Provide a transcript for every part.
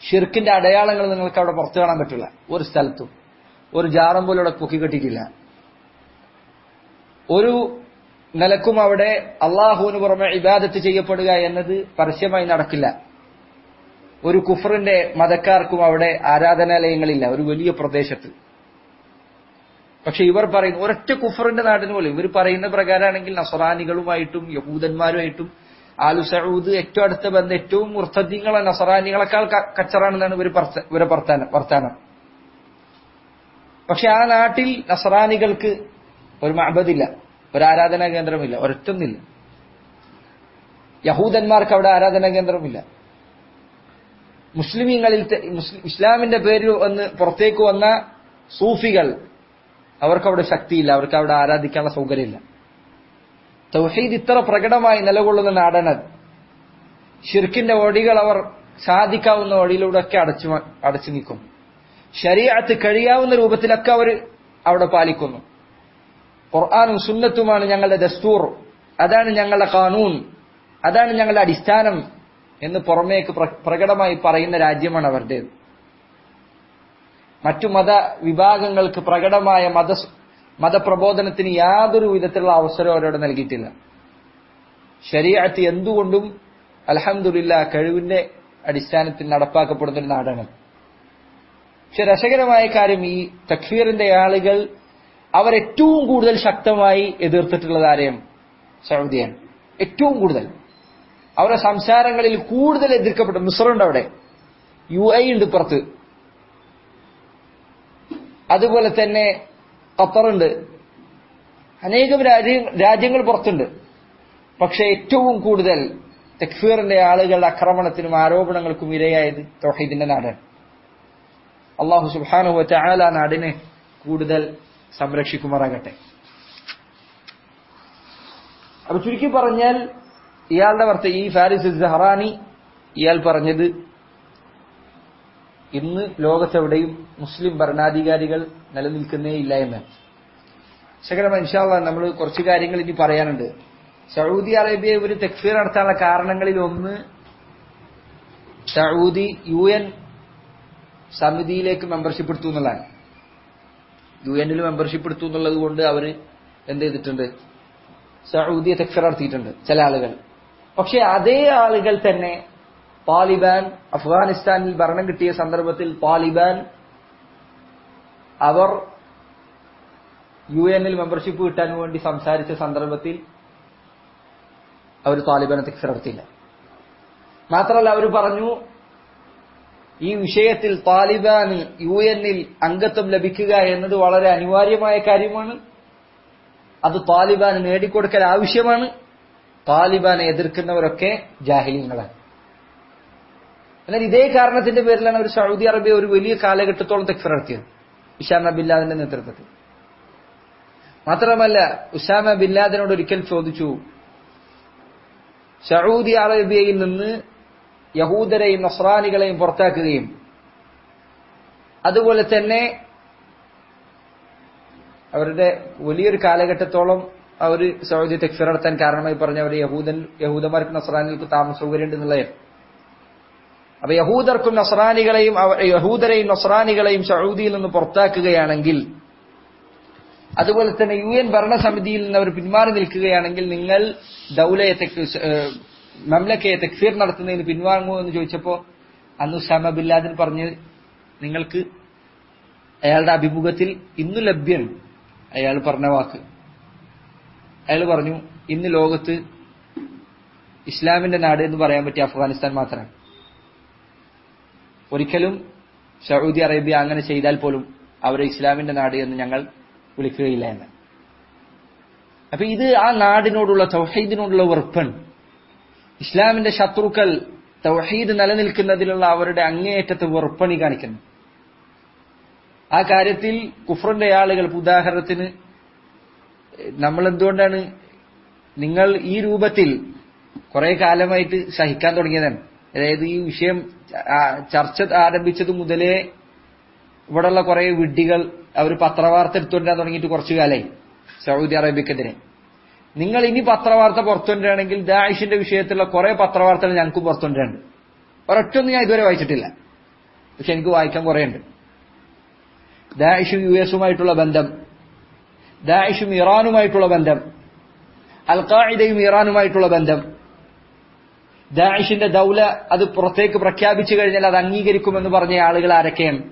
ഷിർക്കിന്റെ അടയാളങ്ങൾ നിങ്ങൾക്ക് അവിടെ പുറത്തു കാണാൻ പറ്റില്ല ഒരു സ്ഥലത്തും ഒരു ജാറം പോലും അവിടെ പൊക്കി കെട്ടിയിട്ടില്ല ഒരു നിലക്കും അവിടെ അള്ളാഹുവിന് പുറമെ ഇബാദത്ത് ചെയ്യപ്പെടുക എന്നത് പരസ്യമായി നടക്കില്ല ഒരു കുഫറിന്റെ മതക്കാർക്കും അവിടെ ആരാധനാലയങ്ങളില്ല ഒരു വലിയ പ്രദേശത്ത് പക്ഷെ ഇവർ പറയുന്നു ഒരൊറ്റ കുഫറിന്റെ നാടിന് പോലും ഇവർ പറയുന്ന പ്രകാരമാണെങ്കിൽ നസറാനികളുമായിട്ടും യഹൂദന്മാരുമായിട്ടും ആലു സഊദ് ഏറ്റവും അടുത്ത ബന്ധം ഏറ്റവും മുർത്തദ്യങ്ങളെ നസറാനികളെക്കാൾ ക- കച്ചറാണെന്നാണ് ഇവർ പറച്ച- ഇവരെ വർത്താനം വർത്താനം പക്ഷെ ആ നാട്ടിൽ നസറാനികൾക്ക് ഒരു മഅബദില്ല ഒരു ആരാധനാ കേന്ദ്രമില്ല ഒരൊറ്റൊന്നില്ല യഹൂദന്മാർക്ക് അവിടെ ആരാധനാ കേന്ദ്രമില്ല മുസ്ലിമീങ്ങളിൽ തെ- മുസ്ലിം- ഇസ്ലാമിന്റെ പേരിൽ വന്ന് പുറത്തേക്ക് വന്ന സൂഫികൾ അവർക്ക് അവിടെ ശക്തിയില്ല അവർക്ക് അവിടെ ആരാധിക്കാനുള്ള സൗകര്യമില്ല തൗഹീദ് ഇത്ര പ്രകടമായി നിലകൊള്ളുന്ന നാടാണത് ഷിർക്കിന്റെ വഴികൾ അവർ സാധിക്കാവുന്ന വഴിയിലൂടെയൊക്കെ അടച്ചു മ- അടച്ചു നീക്കും ശരീഅത്ത് കഴിയാവുന്ന രൂപത്തിലൊക്കെ അവർ അവിടെ പാലിക്കുന്നു ഖുർആാനും സുന്നത്തുമാണ് ഞങ്ങളുടെ ദസ്തൂർ അതാണ് ഞങ്ങളുടെ കാനൂൻ അതാണ് ഞങ്ങളുടെ അടിസ്ഥാനം എന്ന് പുറമേക്ക് പ്ര- പ്രകടമായി പറയുന്ന രാജ്യമാണ് അവരുടേത് മറ്റു മത വിഭാഗങ്ങൾക്ക് പ്രകടമായ മത മതപ്രബോധനത്തിന് യാതൊരു വിധത്തിലുള്ള അവസരവും അവരോട് നൽകിയിട്ടില്ല ശരീഅത്ത് എന്തുകൊണ്ടും അലഹമുല്ല കഴിവിന്റെ അടിസ്ഥാനത്തിൽ നടപ്പാക്കപ്പെടുന്ന ഒരു നാടാണ് പക്ഷെ രസകരമായ കാര്യം ഈ തക്ഫീറിന്റെ ആളുകൾ അവർ ഏറ്റവും കൂടുതൽ ശക്തമായി എതിർത്തിട്ടുള്ളത് ആരെയും സൗദിയാണ് ഏറ്റവും കൂടുതൽ അവരുടെ സംസാരങ്ങളിൽ കൂടുതൽ എതിർക്കപ്പെട്ടു മിസ്റുണ്ട് അവിടെ യു ഐ ഉണ്ട് പുറത്ത് അതുപോലെ തന്നെ ഖത്തറുണ്ട് അനേകം രാജ്യ- രാജ്യങ്ങൾ പുറത്തുണ്ട് പക്ഷെ ഏറ്റവും കൂടുതൽ തക്ഫീറിന്റെ ആളുകളുടെ ആക്രമണത്തിനും ആരോപണങ്ങൾക്കും ഇരയായത് തൗഹീദിന്റെ നാടാണ് അള്ളാഹു സുബാനുവ ചായാല നാടിനെ കൂടുതൽ സംരക്ഷിക്കുമാറാകട്ടെ അപ്പൊ ചുരുക്കി പറഞ്ഞാൽ ഇയാളുടെ വർത്ത ഈ ഫാരിസ് സഹറാനി ഇയാൾ പറഞ്ഞത് ഇന്ന് ലോകത്തെവിടെയും മുസ്ലിം ഭരണാധികാരികൾ നിലനിൽക്കുന്നേ ഇല്ല എന്നാണ് ശകരം ഇൻഷാല്ല നമ്മൾ കുറച്ച് കാര്യങ്ങൾ ഇനി പറയാനുണ്ട് സൗദി അറേബ്യ ഇവർ തെക്ഫീർ നടത്താനുള്ള കാരണങ്ങളിൽ ഒന്ന് സൗദി യു എൻ സമിതിയിലേക്ക് മെമ്പർഷിപ്പ് എടുത്തു എന്നുള്ളതാണ് യു എന്നിൽ മെമ്പർഷിപ്പ് എടുത്തു എന്നുള്ളത് കൊണ്ട് അവർ എന്ത് ചെയ്തിട്ടുണ്ട് സൗദിയെ തെക്ഫീർ നടത്തിയിട്ടുണ്ട് ചില ആളുകൾ പക്ഷെ അതേ ആളുകൾ തന്നെ താലിബാൻ അഫ്ഗാനിസ്ഥാനിൽ ഭരണം കിട്ടിയ സന്ദർഭത്തിൽ താലിബാൻ അവർ യു എന്നിൽ മെമ്പർഷിപ്പ് കിട്ടാൻ വേണ്ടി സംസാരിച്ച സന്ദർഭത്തിൽ അവർ താലിബാനെ തെക്ഫീർ നടത്തിയില്ല മാത്രമല്ല അവർ പറഞ്ഞു ഈ വിഷയത്തിൽ താലിബാന് യു എന്നിൽ അംഗത്വം ലഭിക്കുക എന്നത് വളരെ അനിവാര്യമായ കാര്യമാണ് അത് താലിബാന് നേടിക്കൊടുക്കൽ ആവശ്യമാണ് താലിബാനെ എതിർക്കുന്നവരൊക്കെ ജാഹിലിങ്ങളാണ് എന്നാൽ ഇതേ കാരണത്തിന്റെ പേരിലാണ് അവർ സൗദി അറേബ്യ ഒരു വലിയ കാലഘട്ടത്തോളം തെക്ഫർ നടത്തിയത് ഇഷാമ ബില്ലാദിന്റെ നേതൃത്വത്തിൽ മാത്രമല്ല ഉസാമ ബില്ലാദിനോട് ഒരിക്കൽ ചോദിച്ചു സൗദി അറേബ്യയിൽ നിന്ന് യഹൂദരെയും നസ്രാനികളെയും പുറത്താക്കുകയും അതുപോലെ തന്നെ അവരുടെ വലിയൊരു കാലഘട്ടത്തോളം അവർ സൗദി തെക്ഫിർ നടത്താൻ കാരണമായി പറഞ്ഞ അവർ യഹൂദൻ യഹൂദന്മാർക്ക് നസ്രാനികൾക്ക് താമസ സൗകര്യം ഉണ്ടെന്നുള്ളത് അപ്പൊ യഹൂദർക്കും നസ്രാനികളെയും അവ- യഹൂദരെയും നസ്രാനികളെയും സൗദിയിൽ നിന്ന് പുറത്താക്കുകയാണെങ്കിൽ അതുപോലെ തന്നെ യു എൻ ഭരണസമിതിയിൽ നിന്ന് അവർ പിന്മാറി നിൽക്കുകയാണെങ്കിൽ നിങ്ങൾ ദൗലയെ തെക്ക് ഏഹ് മംലക്കയെ തെക്ഫീർ നടത്തുന്നതിന് പിൻവാങ്ങുമോ എന്ന് ചോദിച്ചപ്പോ അന്ന് ഉസാമ ബില്ലാദിൻ പറഞ്ഞ് നിങ്ങൾക്ക് അയാളുടെ അഭിമുഖത്തിൽ ഇന്ന് ലഭ്യം അയാൾ പറഞ്ഞ വാക്ക് അയാൾ പറഞ്ഞു ഇന്ന് ലോകത്ത് ഇസ്ലാമിന്റെ നാട് എന്ന് പറയാൻ പറ്റിയ അഫ്ഗാനിസ്ഥാൻ മാത്രമാണ് ഒരിക്കലും സൗദി അറേബ്യ അങ്ങനെ ചെയ്താൽ പോലും അവരെ ഇസ്ലാമിന്റെ നാട് എന്ന് ഞങ്ങൾ വിളിക്കുകയില്ല എന്ന് അപ്പൊ ഇത് ആ നാടിനോടുള്ള തൗഹീദിനോടുള്ള വെറുപ്പാണ് ഇസ്ലാമിന്റെ ശത്രുക്കൾ തൗഹീദ് നിലനിൽക്കുന്നതിലുള്ള അവരുടെ അങ്ങേയറ്റത്തെ വെറുപ്പണി കാണിക്കുന്നു ആ കാര്യത്തിൽ കുഫറിന്റെ ആളുകൾ ഇപ്പൊ ഉദാഹരണത്തിന് നമ്മൾ എന്തുകൊണ്ടാണ് നിങ്ങൾ ഈ രൂപത്തിൽ കുറെ കാലമായിട്ട് സഹിക്കാൻ തുടങ്ങിയതാണ് അതായത് ഈ വിഷയം ആ, ചർച്ച ആരംഭിച്ചത് മുതലേ ഇവിടെയുള്ള കുറെ വിഡ്ഢികൾ അവർ പത്രവാർത്ത എടുത്തുകൊണ്ടാൻ തുടങ്ങിയിട്ട് കുറച്ചു കാലമായി സൗദി അറേബ്യക്കെതിരെ നിങ്ങൾ ഇനി പത്രവാർത്ത പുറത്തുകൊണ്ടുവരാണെങ്കിൽ ദാഷിന്റെ വിഷയത്തിലുള്ള കുറെ പത്രവാർത്തകൾ ഞങ്ങൾക്ക് പുറത്തുകൊണ്ടുവരുന്നുണ്ട് ഒരൊറ്റൊന്നും ഞാൻ ഇതുവരെ വായിച്ചിട്ടില്ല പക്ഷെ എനിക്ക് വായിക്കാൻ കുറേ ഉണ്ട് ദാഇഷും യു എസുമായിട്ടുള്ള ബന്ധം ദാഇഷും ഇറാനുമായിട്ടുള്ള ബന്ധം അൽ ഖാഇദയും ഇറാനുമായിട്ടുള്ള ബന്ധം ദാഇഷിന്റെ ദൗല അത് പുറത്തേക്ക് പ്രഖ്യാപിച്ചു കഴിഞ്ഞാൽ അത് അംഗീകരിക്കുമെന്ന് പറഞ്ഞ ആളുകൾ ആരൊക്കെയാണ്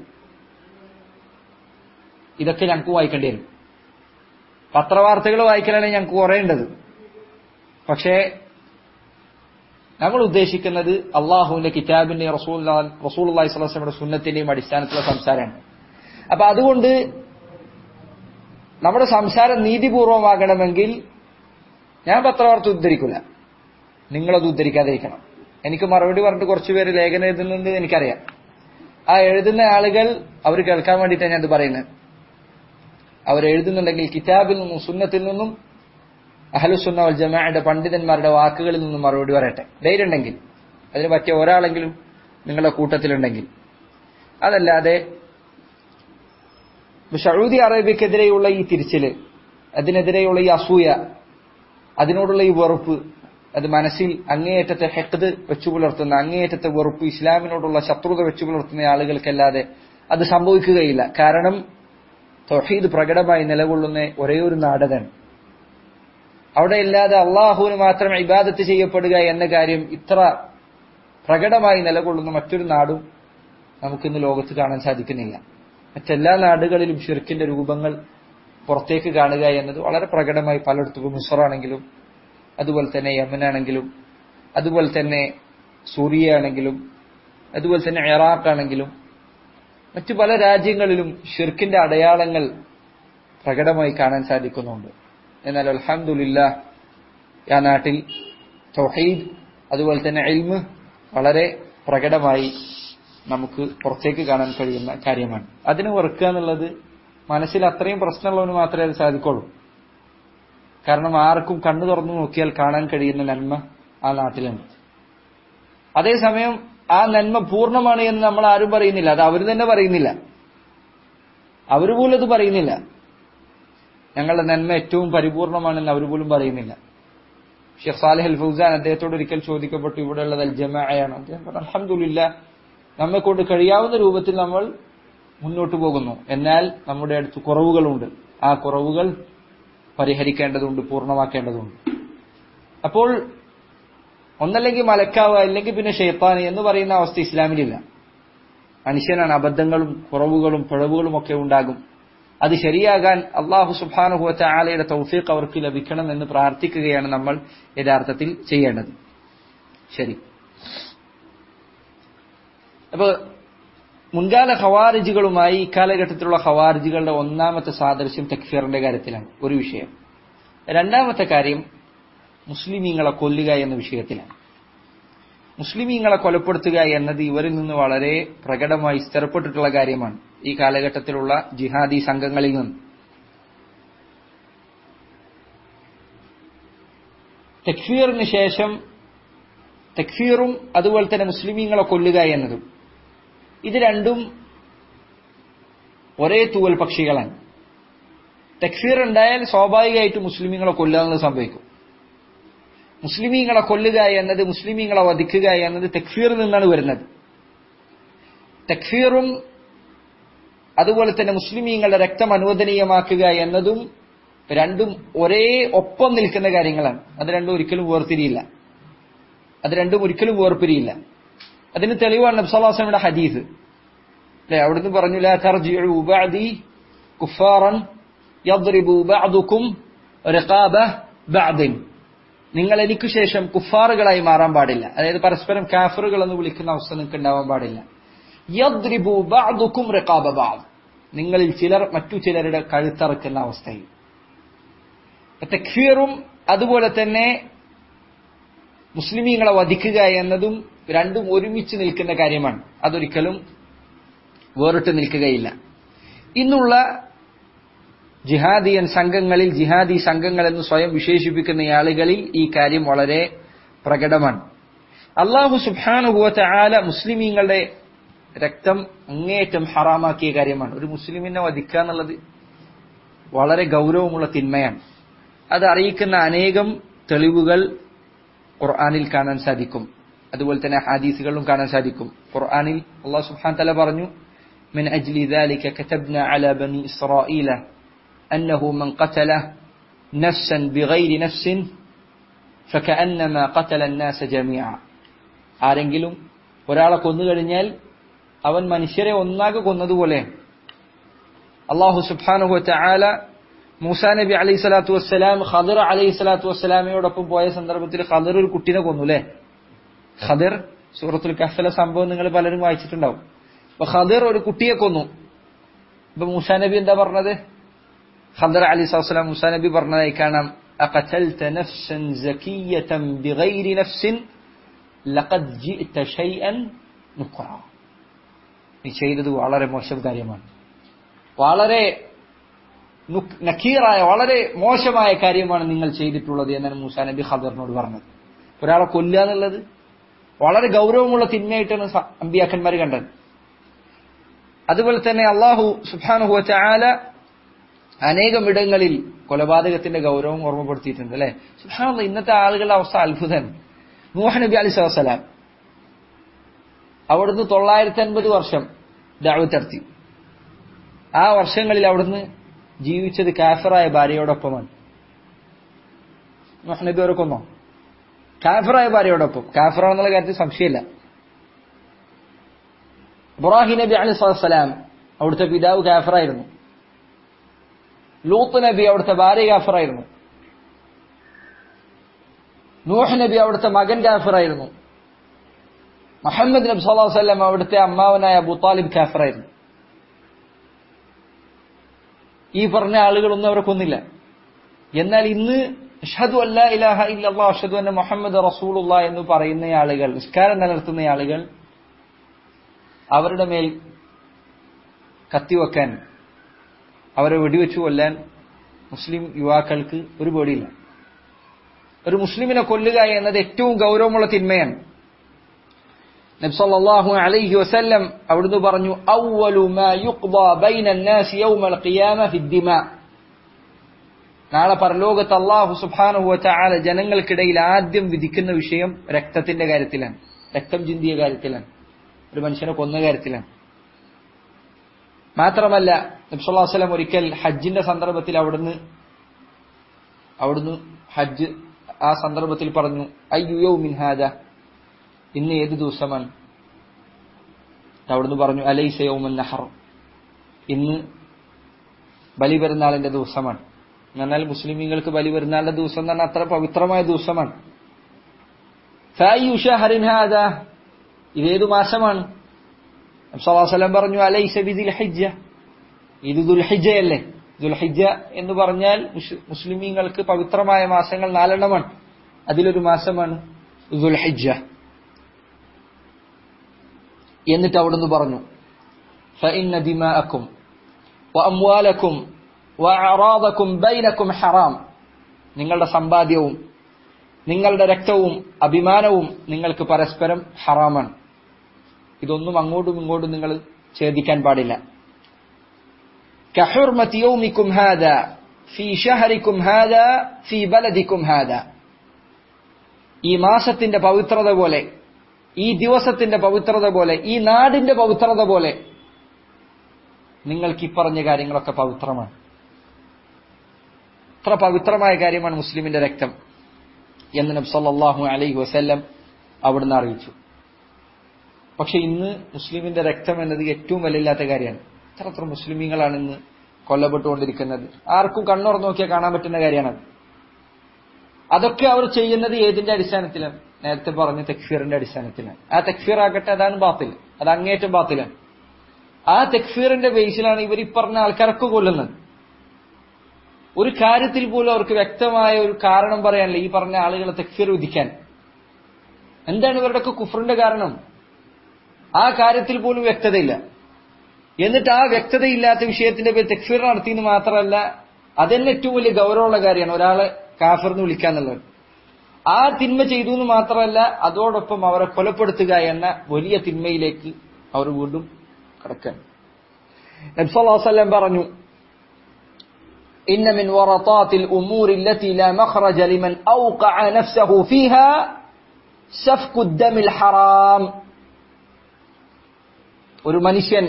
ഇതൊക്കെ ഞങ്ങൾക്ക് വായിക്കേണ്ടി വരും പത്രവാർത്തകൾ വായിക്കലാണ് ഞങ്ങൾക്ക് കുറയേണ്ടത് പക്ഷേ നമ്മൾ ഉദ്ദേശിക്കുന്നത് അള്ളാഹുവിന്റെ കിതാബിന്റെയും റസൂൽ റസൂൽ അള്ളാഹി സ്വലാസ്ലമിയുടെ സുന്നത്തിന്റെയും അടിസ്ഥാനത്തിലുള്ള സംസാരമാണ് അപ്പൊ അതുകൊണ്ട് നമ്മുടെ സംസാരം നീതിപൂർവമാകണമെങ്കിൽ ഞാൻ പത്രവാർത്ത ഉദ്ധരിക്കില്ല നിങ്ങളത് ഉദ്ധരിക്കാതിരിക്കണം എനിക്ക് മറുപടി പറഞ്ഞിട്ട് കുറച്ചു പേര് ലേഖനം എഴുതുന്നുണ്ട് എനിക്കറിയാം ആ എഴുതുന്ന ആളുകൾ അവർ കേൾക്കാൻ വേണ്ടിയിട്ടാണ് ഞാൻ ഇത് പറയുന്നത് അവർ എഴുതുന്നുണ്ടെങ്കിൽ കിതാബിൽ നിന്നും സുന്നത്തിൽ നിന്നും അഹലുസുന്ന വൽ ജമാഅയുടെ പണ്ഡിതന്മാരുടെ വാക്കുകളിൽ നിന്നും മറുപടി പറയട്ടെ ധൈര്യം ഉണ്ടെങ്കിൽ അതിന് പറ്റിയ ഒരാളെങ്കിലും നിങ്ങളുടെ കൂട്ടത്തിലുണ്ടെങ്കിൽ അതല്ലാതെ സൗദി അറേബ്യക്കെതിരെയുള്ള ഈ തിരിച്ചില് അതിനെതിരെയുള്ള ഈ അസൂയ അതിനോടുള്ള ഈ വെറുപ്പ് അത് മനസ്സിൽ അങ്ങേയറ്റത്തെ ഹെക്കത് വെച്ചു പുലർത്തുന്ന അങ്ങേയറ്റത്തെ വെറുപ്പ് ഇസ്ലാമിനോടുള്ള ശത്രുത വെച്ചു പുലർത്തുന്ന ആളുകൾക്കല്ലാതെ അത് സംഭവിക്കുകയില്ല കാരണം തൊഹീദ് പ്രകടമായി നിലകൊള്ളുന്ന ഒരേ ഒരു നാടകൻ അവിടെ ഇല്ലാതെ അള്ളാഹുവിന് മാത്രം ഇബാദത്ത് ചെയ്യപ്പെടുക എന്ന കാര്യം ഇത്ര പ്രകടമായി നിലകൊള്ളുന്ന മറ്റൊരു നാടും നമുക്കിന്ന് ലോകത്ത് കാണാൻ സാധിക്കുന്നില്ല മറ്റെല്ലാ നാടുകളിലും ഷിർക്കിന്റെ രൂപങ്ങൾ പുറത്തേക്ക് കാണുക എന്നത് വളരെ പ്രകടമായി പലയിടത്തും മിസറാണെങ്കിലും അതുപോലെ തന്നെ യമനാണെങ്കിലും അതുപോലെ തന്നെ സൂറിയ ആണെങ്കിലും അതുപോലെ തന്നെ ഇറാഖ് ആണെങ്കിലും മറ്റു പല രാജ്യങ്ങളിലും ഷിർക്കിന്റെ അടയാളങ്ങൾ പ്രകടമായി കാണാൻ സാധിക്കുന്നുണ്ട് എന്നാൽ അൽഹംദുലില്ല ആ നാട്ടിൽ തൗഹീദ് അതുപോലെ തന്നെ ഇൽമ് വളരെ പ്രകടമായി നമുക്ക് പുറത്തേക്ക് കാണാൻ കഴിയുന്ന കാര്യമാണ് അതിന് വെറുക്കുക എന്നുള്ളത് മനസ്സിൽ അത്രയും പ്രശ്നമുള്ളവന് മാത്രമേ അത് സാധിക്കുള്ളൂ കാരണം ആർക്കും കണ്ണു തുറന്നു നോക്കിയാൽ കാണാൻ കഴിയുന്ന നന്മ ആ നാട്ടിലുണ്ട് അതേസമയം ആ നന്മ പൂർണ്ണമാണ് എന്ന് നമ്മൾ ആരും പറയുന്നില്ല അത് അവർ തന്നെ പറയുന്നില്ല അവർ പോലും അത് പറയുന്നില്ല ഞങ്ങളുടെ നന്മ ഏറ്റവും പരിപൂർണമാണെന്ന് അവർ പോലും പറയുന്നില്ല ഷെഖ് സാലിഹ് അൽ ഫൗസാൻ അദ്ദേഹത്തോട് ഒരിക്കൽ ചോദിക്കപ്പെട്ടു ഇവിടെയുള്ളത് അൽ ജമാഅയാണ് അദ്ദേഹം പറഞ്ഞു അലഹമില്ല നമ്മെ കൊണ്ട് കഴിയാവുന്ന രൂപത്തിൽ നമ്മൾ മുന്നോട്ട് പോകുന്നു എന്നാൽ നമ്മുടെ അടുത്ത് കുറവുകളുണ്ട് ആ കുറവുകൾ പരിഹരിക്കേണ്ടതുണ്ട് പൂർണ്ണമാക്കേണ്ടതുണ്ട് അപ്പോൾ ഒന്നല്ലെങ്കിൽ മലക്കാവുക അല്ലെങ്കിൽ പിന്നെ ഷെയ്ത്താന് എന്ന് പറയുന്ന അവസ്ഥ ഇസ്ലാമിലില്ല മനുഷ്യനാണ് അബദ്ധങ്ങളും കുറവുകളും പിഴവുകളും ഒക്കെ ഉണ്ടാകും അത് ശരിയാകാൻ അള്ളാഹു സുബാനുഹുവറ്റ ആലയുടെ തൗഫീഖ് അവർക്ക് ലഭിക്കണം എന്ന് പ്രാർത്ഥിക്കുകയാണ് നമ്മൾ യഥാർത്ഥത്തിൽ ചെയ്യേണ്ടത് ശരി അപ്പൊ മുൻകാല ഖവാരിജുകളുമായി ഇക്കാലഘട്ടത്തിലുള്ള ഖവാരിജുകളുടെ ഒന്നാമത്തെ സാദൃശ്യം തക്ഫീറിന്റെ കാര്യത്തിലാണ് ഒരു വിഷയം രണ്ടാമത്തെ കാര്യം മുസ്ലിമീങ്ങളെ കൊല്ലുക എന്ന വിഷയത്തിലാണ് മുസ്ലിമീങ്ങളെ കൊലപ്പെടുത്തുക എന്നത് ഇവരിൽ നിന്ന് വളരെ പ്രകടമായി സ്ഥിരപ്പെട്ടിട്ടുള്ള കാര്യമാണ് ഈ കാലഘട്ടത്തിലുള്ള ജിഹാദി സംഘങ്ങളിൽ നിന്ന് തെക്ഫീറിന് ശേഷം തെക്ഫീറും അതുപോലെ തന്നെ മുസ്ലിമീങ്ങളെ കൊല്ലുക എന്നതും ഇത് രണ്ടും ഒരേ തൂവൽ പക്ഷികളാണ് തെക്ഫീർ ഉണ്ടായാൽ സ്വാഭാവികമായിട്ട് മുസ്ലിമീങ്ങളെ കൊല്ലുക എന്നത് സംഭവിക്കും മുസ്ലിമീങ്ങളെ കൊല്ലുക എന്നത് മുസ്ലിമീങ്ങളെ വധിക്കുക എന്നത് തെക്ഫീറിൽ നിന്നാണ് വരുന്നത് തെക്ഫീറും അതുപോലെ തന്നെ മുസ്ലിമീങ്ങളുടെ രക്തം അനുവദനീയമാക്കുക എന്നതും രണ്ടും ഒരേ ഒപ്പം നിൽക്കുന്ന കാര്യങ്ങളാണ് അത് രണ്ടും ഒരിക്കലും വേർതിരിയില്ല അത് രണ്ടും ഒരിക്കലും വേർപിരിയില്ല അതിന് തെളിവാണ് നബ്സല്ലാസ്ലമിയുടെ ഹദീസ് അല്ലെ അവിടുന്ന് പറഞ്ഞു ലാ തർജിഉ ബഅദി കുഫാറൻ യദ്രിബു ബഅദുക്കും റിഖാബ ബഅദിൻ നിങ്ങൾ എനിക്ക് ശേഷം കുഫാറുകളായി മാറാൻ പാടില്ല അതായത് പരസ്പരം കാഫറുകൾ എന്ന് വിളിക്കുന്ന അവസ്ഥ നിങ്ങൾക്ക് ഉണ്ടാവാൻ പാടില്ല യദ്രിബു ബഅദുക്കും റിഖാബ ബഅദ് നിങ്ങളിൽ ചിലർ മറ്റു ചിലരുടെ കഴുത്തറക്കുന്ന അവസ്ഥയിൽ തെക്ഫീറും അതുപോലെ തന്നെ മുസ്ലിമീങ്ങളെ വധിക്കുക എന്നതും രണ്ടും ഒരുമിച്ച് നിൽക്കുന്ന കാര്യമാണ് അതൊരിക്കലും വേറിട്ട് നിൽക്കുകയില്ല ഇന്നുള്ള ജിഹാദിയൻ സംഘങ്ങളിൽ ജിഹാദി സംഘങ്ങൾ എന്ന് സ്വയം വിശേഷിപ്പിക്കുന്ന ആളുകളിൽ ഈ കാര്യം വളരെ പ്രകടമാണ് അള്ളാഹു സുബാനുഭവത്തെ ആല മുസ്ലിമീങ്ങളുടെ രക്തം അങ്ങേയറ്റം ഹറാമാക്കിയ കാര്യമാണ് ഒരു മുസ്ലിമിനെ വധിക്കുക എന്നുള്ളത് വളരെ ഗൗരവമുള്ള തിന്മയാണ് അത് അറിയിക്കുന്ന അനേകം തെളിവുകൾ ഖുർആാനിൽ കാണാൻ സാധിക്കും അതുപോലെ തന്നെ ഹദീസുകളിലും കാണാൻ സാധിക്കും ഖുർആനിൽ അള്ളാഹു സുബ്ഹാനഹു തആല പറഞ്ഞു من أجل ذلك كتبنا على بني إسرائيل أنه من قتل نفسا بغير نفس فكأنما قتل الناس جميعا ആരെങ്കിലും ഒരാളെ കൊന്നു കഴിഞ്ഞാൽ അവൻ മനുഷ്യരെ ഒന്നാകെ കൊന്നതുപോലെ അള്ളാഹു സുബ്ഹാനഹു വതആല മൂസാ നബി അലൈഹി സ്വലാത്തു വസ്സലാം ഖദർ അലൈഹി സ്വലാത്തു വസ്സലാമയോടൊപ്പം പോയ സന്ദർഭത്തിൽ ഖദർ ഒരു കുട്ടിനെ കൊന്നു അല്ലേ ഖദർ സൂറത്തുൽ കഹ്ഫിലെ സംഭവം നിങ്ങൾ പലരും വായിച്ചിട്ടുണ്ടാവും അപ്പൊ ഖദർ ഒരു കുട്ടിയെ കൊന്നു ഇപ്പൊ മൂസാ നബി എന്താ പറഞ്ഞത് ഖദർ അലി സ്വലാം മൂസാ നബി പറഞ്ഞതായി കാണാം أقتلت نفسا زكية بغير نفس لقد جئت شيئا نكرا നീ ചെയ്തത് വളരെ മോശം കാര്യമാണ് വളരെ നക്കീറായ വളരെ മോശമായ കാര്യമാണ് നിങ്ങൾ ചെയ്തിട്ടുള്ളത് എന്നാണ് മൂസാ നബി ഖദറിനോട് പറഞ്ഞത് ഒരാളെ കൊല്ലുക എന്നുള്ളത് വളരെ ഗൗരവമുള്ള തിന്മയായിട്ടാണ് അമ്പിയാക്കന്മാർ കണ്ടത് അതുപോലെ തന്നെ അള്ളാഹു സുബാനുഹു ചാല അനേകം ഇടങ്ങളിൽ കൊലപാതകത്തിന്റെ ഗൗരവം ഓർമ്മപ്പെടുത്തിയിട്ടുണ്ട് അല്ലെ സുബാനുള്ള ഇന്നത്തെ ആളുകളുടെ അവസ്ഥ അത്ഭുതമാണ് നൂഹ് നബി അലി സ്വലാം അവിടുന്ന് തൊള്ളായിരത്തി അൻപത് വർഷം ദാവത്തർത്തി ആ വർഷങ്ങളിൽ അവിടുന്ന് ജീവിച്ചത് കാഫറായ ഭാര്യയോടൊപ്പമാണ് നൂഹ് നബി അവരെ കൊന്നോ കാഫറായ ഭാര്യയോടൊപ്പം കാഫറാണെന്നുള്ള കാര്യത്തിൽ സംശയമില്ല ഇബ്രാഹിം നബി അലി സ്വലാം അവിടുത്തെ പിതാവ് കാഫറായിരുന്നു ലൂത്ത് നബി അവിടുത്തെ ഭാര്യ കാഫറായിരുന്നു നൂഹ് നബി അവിടുത്തെ മകൻ കാഫറായിരുന്നു മുഹമ്മദ് നബി സല്ലല്ലാഹു അലൈഹി വസല്ലം അവിടുത്തെ അമ്മാവനായ അബൂ താലിബ് കാഫറായിരുന്നു ഈ പറഞ്ഞ ആളുകളൊന്നും അവരെ കൊന്നില്ല എന്നാൽ ഇന്ന് അഷ്ഹദു അല്ലാ ഇലാഹ ഇല്ലല്ലാഹ് അഷ്ഹദു അന്ന മുഹമ്മദ് റസൂലുള്ള എന്ന് പറയുന്ന ആളുകൾ നിസ്കാരം നിലനിർത്തുന്ന ആളുകൾ അവരുടെ മേൽ കത്തിവെക്കാൻ അവരെ വെടിവെച്ചു കൊല്ലാൻ മുസ്ലിം യുവാക്കൾക്ക് ഒരു പേടിയില്ല ഒരു മുസ്ലിമിനെ കൊല്ലുക എന്നത് ഏറ്റവും ഗൗരവമുള്ള തിന്മയാണ് നബ്സല്ലാഹു അലൈഹി വസല്ലം അവിടുന്ന് പറഞ്ഞു അവ്വലു മാ യുഖ്ദാ ബൈന الناس يوم القيامه في الدماء നാളെ പരലോകത്ത് അള്ളാഹു സുബ്ഹാനഹു വതആല ജനങ്ങൾക്കിടയിൽ ആദ്യം വിധിക്കുന്ന വിഷയം രക്തത്തിന്റെ കാര്യത്തിലാണ് രക്തം ചിന്തിയ കാര്യത്തിലാണ് ഒരു മനുഷ്യനെ കൊന്ന കാര്യത്തിലാണ് മാത്രമല്ല നബ്സുല്ലാസ്ലം ഒരിക്കൽ ഹജ്ജിന്റെ സന്ദർഭത്തിൽ അവിടുന്ന് അവിടുന്ന് ഹജ്ജ് ആ സന്ദർഭത്തിൽ പറഞ്ഞു അയ്യുയോ മിൻഹാദ ഇന്ന് ഏത് ദിവസമാണ് അവിടുന്ന് പറഞ്ഞു അലൈസയോമൻ നഹർ ഇന്ന് ബലി പെരുന്നാളിന്റെ ദിവസമാണ് എന്നാൽ മുസ്ലിമീങ്ങൾക്ക് ബലി പെരുന്നാളിന്റെ ദിവസം എന്ന് പറഞ്ഞാൽ അത്ര പവിത്രമായ ദിവസമാണ് ഇതേതു മാസമാണ് നബ്സല്ലാസ്ലം പറഞ്ഞു അലൈസ ബിദിൽ ഹജ്ജ ഇത് ദുൽഹിജയല്ലേ ദുൽഹിജ എന്ന് പറഞ്ഞാൽ മുസ്ലിമീങ്ങൾക്ക് പവിത്രമായ മാസങ്ങൾ നാലെണ്ണമാണ് അതിലൊരു മാസമാണ് ദുൽഹിജ എന്നിട്ട് അവിടുന്ന് പറഞ്ഞു فإن دماءكم وأموالكم وأعراضكم بينكم حرام നിങ്ങളുടെ സമ്പാദ്യവും നിങ്ങളുടെ രക്തവും അഭിമാനവും നിങ്ങൾക്ക് പരസ്പരം ഹറാമാണ് ഇതൊന്നും അങ്ങോട്ടും ഇങ്ങോട്ടും നിങ്ങൾ ഛേദിക്കാൻ പാടില്ല كحرمة يومكم هذا في شهركم هذا في بلدكم هذا ഈ മാസത്തിന്റെ പവിത്രത പോലെ ഈ ദിവസത്തിന്റെ പവിത്രത പോലെ ഈ നാടിന്റെ പവിത്രത പോലെ നിങ്ങൾക്ക് ഈ പറഞ്ഞ കാര്യങ്ങളൊക്കെ പവിത്രമാണ് അത്ര പവിത്രമായ കാര്യമാണ് മുസ്ലിമിന്റെ രക്തം എന്ന് നബ് സല്ലല്ലാഹു അലൈഹി വസല്ലം അവിടുന്ന് അറിയിച്ചു പക്ഷെ ഇന്ന് മുസ്ലിമിന്റെ രക്തം എന്നത് ഏറ്റവും വിലയില്ലാത്ത കാര്യമാണ് എത്ര എത്ര മുസ്ലിമീങ്ങളാണ് ഇന്ന് കൊല്ലപ്പെട്ടുകൊണ്ടിരിക്കുന്നത് ആർക്കും കണ്ണുറന്ന് നോക്കിയാൽ കാണാൻ പറ്റുന്ന കാര്യമാണ് അതൊക്കെ അവർ ചെയ്യുന്നത് ഏതിന്റെ അടിസ്ഥാനത്തിലാണ് നേരത്തെ പറഞ്ഞ തെക്ഫീറിന്റെ അടിസ്ഥാനത്തിലാണ് ആ തെക്ഫീർ ആകട്ടെ അതാണ് ബാത്തിൽ അത് അങ്ങേറ്റം ബാത്തിലാണ് ആ തെക്ഫീറിന്റെ ബേസിലാണ് ഇവർ ഈ പറഞ്ഞ ആൾക്കാരൊക്കെ കൊല്ലുന്നത് ഒരു കാര്യത്തിൽ പോലും അവർക്ക് വ്യക്തമായ ഒരു കാരണം പറയാനില്ല ഈ പറഞ്ഞ ആളുകളെ തെക്ഫീർ വിധിക്കാൻ എന്താണ് ഇവരുടെയൊക്കെ കുഫറിന്റെ കാരണം ആ കാര്യത്തിൽ പോലും വ്യക്തതയില്ല എന്നിട്ട് ആ വ്യക്തതയില്ലാത്ത വിഷയത്തിന്റെ പേര് തെക്ഫീർ നടത്തിയെന്ന് മാത്രമല്ല അതന്നെ ഏറ്റവും വലിയ ഗൗരവമുള്ള കാര്യമാണ് ഒരാളെ കാഫിർന്ന് വിളിക്കാന്നുള്ളത് ആ തിന്മ ചെയ്തു എന്ന് മാത്രമല്ല അതോടൊപ്പം അവരെ കൊലപ്പെടുത്തുക എന്ന വലിയ തിന്മയിലേക്ക് അവർ വീണ്ടും കടക്കാൻ നബ്സല്ലാസ്ലം പറഞ്ഞു إن من ورطات الأمور التي لا مخرج لمن أوقع نفسه فيها സഫ്കുദ്ദമിൽ ഹറാം ഒരു മനുഷ്യൻ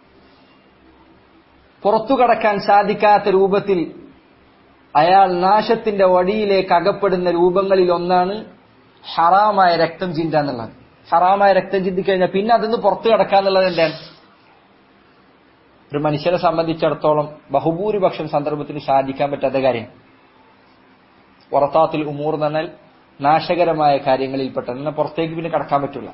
പുറത്തു കടക്കാൻ സാധിക്കാത്ത രൂപത്തിൽ അയാൾ നാശത്തിന്റെ വഴിയിലേക്ക് അകപ്പെടുന്ന രൂപങ്ങളിൽ ഒന്നാണ് ഹറാമായ രക്തം ചിന്ത എന്നുള്ളത് ഹറാമായ രക്തം ചിന്തിക്കഴിഞ്ഞാൽ പിന്നെ അതിന്ന് പുറത്തു കടക്കാന്നുള്ളത് എന്താണ് ഒരു മനുഷ്യനെ സംബന്ധിച്ചിടത്തോളം ബഹുഭൂരിപക്ഷം സന്ദർഭത്തിന് സാധിക്കാൻ പറ്റാത്ത കാര്യം പുറത്താത്തിൽ ഉമൂർ എന്ന് പറഞ്ഞാൽ നാശകരമായ കാര്യങ്ങളിൽപ്പെട്ട എന്നാൽ പുറത്തേക്ക് പിന്നെ കടക്കാൻ പറ്റില്ല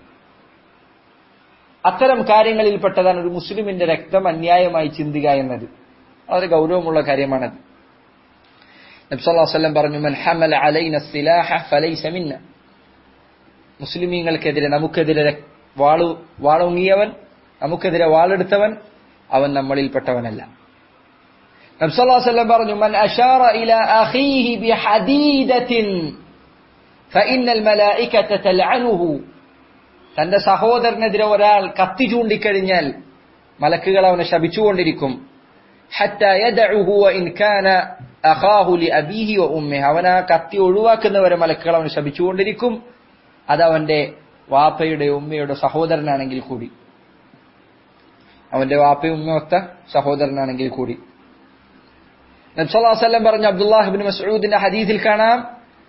അത്തരം കാര്യങ്ങളിൽപ്പെട്ടതാണ് ഒരു മുസ്ലിമിന്റെ രക്തം അന്യായമായി ചിന്തുക എന്നത് വളരെ ഗൗരവമുള്ള കാര്യമാണത് നബ്സല്ലാസ്ലം പറഞ്ഞു മൻ ഹമല അലൈന സിലാഹ ഫലൈസ മിന്ന മുസ്ലിമീങ്ങൾക്കെതിരെ നമുക്കെതിരെ വാളു വാളുങ്ങിയവൻ നമുക്കെതിരെ വാളെടുത്തവൻ അവൻ നമ്മളിൽപ്പെട്ടവനല്ല നബ്സല്ലാസ്ലം പറഞ്ഞു മൻ അഷാറ ഇല അഖീഹി ബിഹദീദത്തിൻ ഫഇന്നൽ മലായികത തൽഅനുഹു തന്റെ സഹോദരനെതിരെ ഒരാൾ കത്തി ചൂണ്ടിക്കഴിഞ്ഞാൽ മലക്കുകൾ അവനെ ശപിച്ചുകൊണ്ടിരിക്കും അവൻ ആ കത്തി ഒഴിവാക്കുന്നവരെ മലക്കുകൾ അവനെ ശപിച്ചുകൊണ്ടിരിക്കും അത് അവന്റെ വാപ്പയുടെ ഉമ്മയുടെ സഹോദരനാണെങ്കിൽ കൂടി അവന്റെ വാപ്പയും ഉമ്മയൊത്ത സഹോദരനാണെങ്കിൽ കൂടി നബ്സല്ലാസ്ലം പറഞ്ഞ അബ്ദുല്ലാഹിബിൻ മസൂദിന്റെ ഹദീസിൽ കാണാം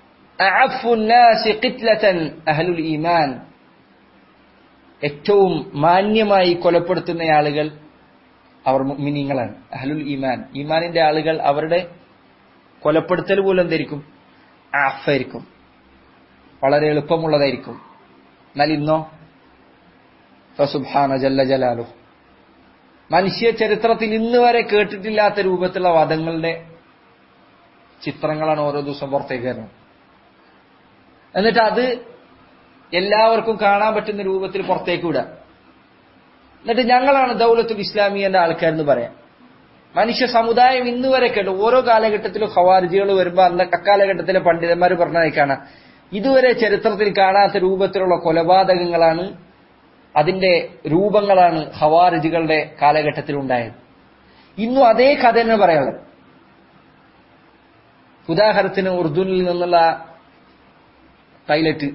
അഹ്ലുൽ ഈമാൻ ഏറ്റവും മാന്യമായി കൊലപ്പെടുത്തുന്ന ആളുകൾ അവർ മിനിങ്ങളാണ് അഹ്ലുൽ ഈമാൻ ഈമാനിന്റെ ആളുകൾ അവരുടെ കൊലപ്പെടുത്തൽ പോലും എന്തായിരിക്കും ആഫായിരിക്കും വളരെ എളുപ്പമുള്ളതായിരിക്കും എന്നാൽ ഇന്നോ ഫസുബാന ജല്ല ജലാലു മനുഷ്യ ചരിത്രത്തിൽ ഇന്ന് വരെ കേട്ടിട്ടില്ലാത്ത രൂപത്തിലുള്ള വധങ്ങളുടെ ചിത്രങ്ങളാണ് ഓരോ ദിവസം പുറത്തേക്ക് വരുന്നത് എന്നിട്ട് അത് എല്ലാവർക്കും കാണാൻ പറ്റുന്ന രൂപത്തിൽ പുറത്തേക്ക് വിടുക എന്നിട്ട് ഞങ്ങളാണ് ദൗലത്തുൽ ഇസ്ലാമിയന്റെ ആൾക്കാരെന്ന് പറയാം മനുഷ്യ സമുദായം ഇന്ന് വരെ കേട്ടു ഓരോ കാലഘട്ടത്തിലും ഖവാർജികൾ വരുമ്പോൾ അന്ന് അക്കാലഘട്ടത്തിലെ പണ്ഡിതന്മാർ പറഞ്ഞതായിക്കാണ് ഇതുവരെ ചരിത്രത്തിൽ കാണാത്ത രൂപത്തിലുള്ള കൊലപാതകങ്ങളാണ് അതിന്റെ രൂപങ്ങളാണ് ഹവാറിജുകളുടെ കാലഘട്ടത്തിൽ ഉണ്ടായത് ഇന്നും അതേ കഥ തന്നെ പറയാനുള്ളത് ഉദാഹരണത്തിന് ഉറുദുനിൽ നിന്നുള്ള പൈലറ്റ്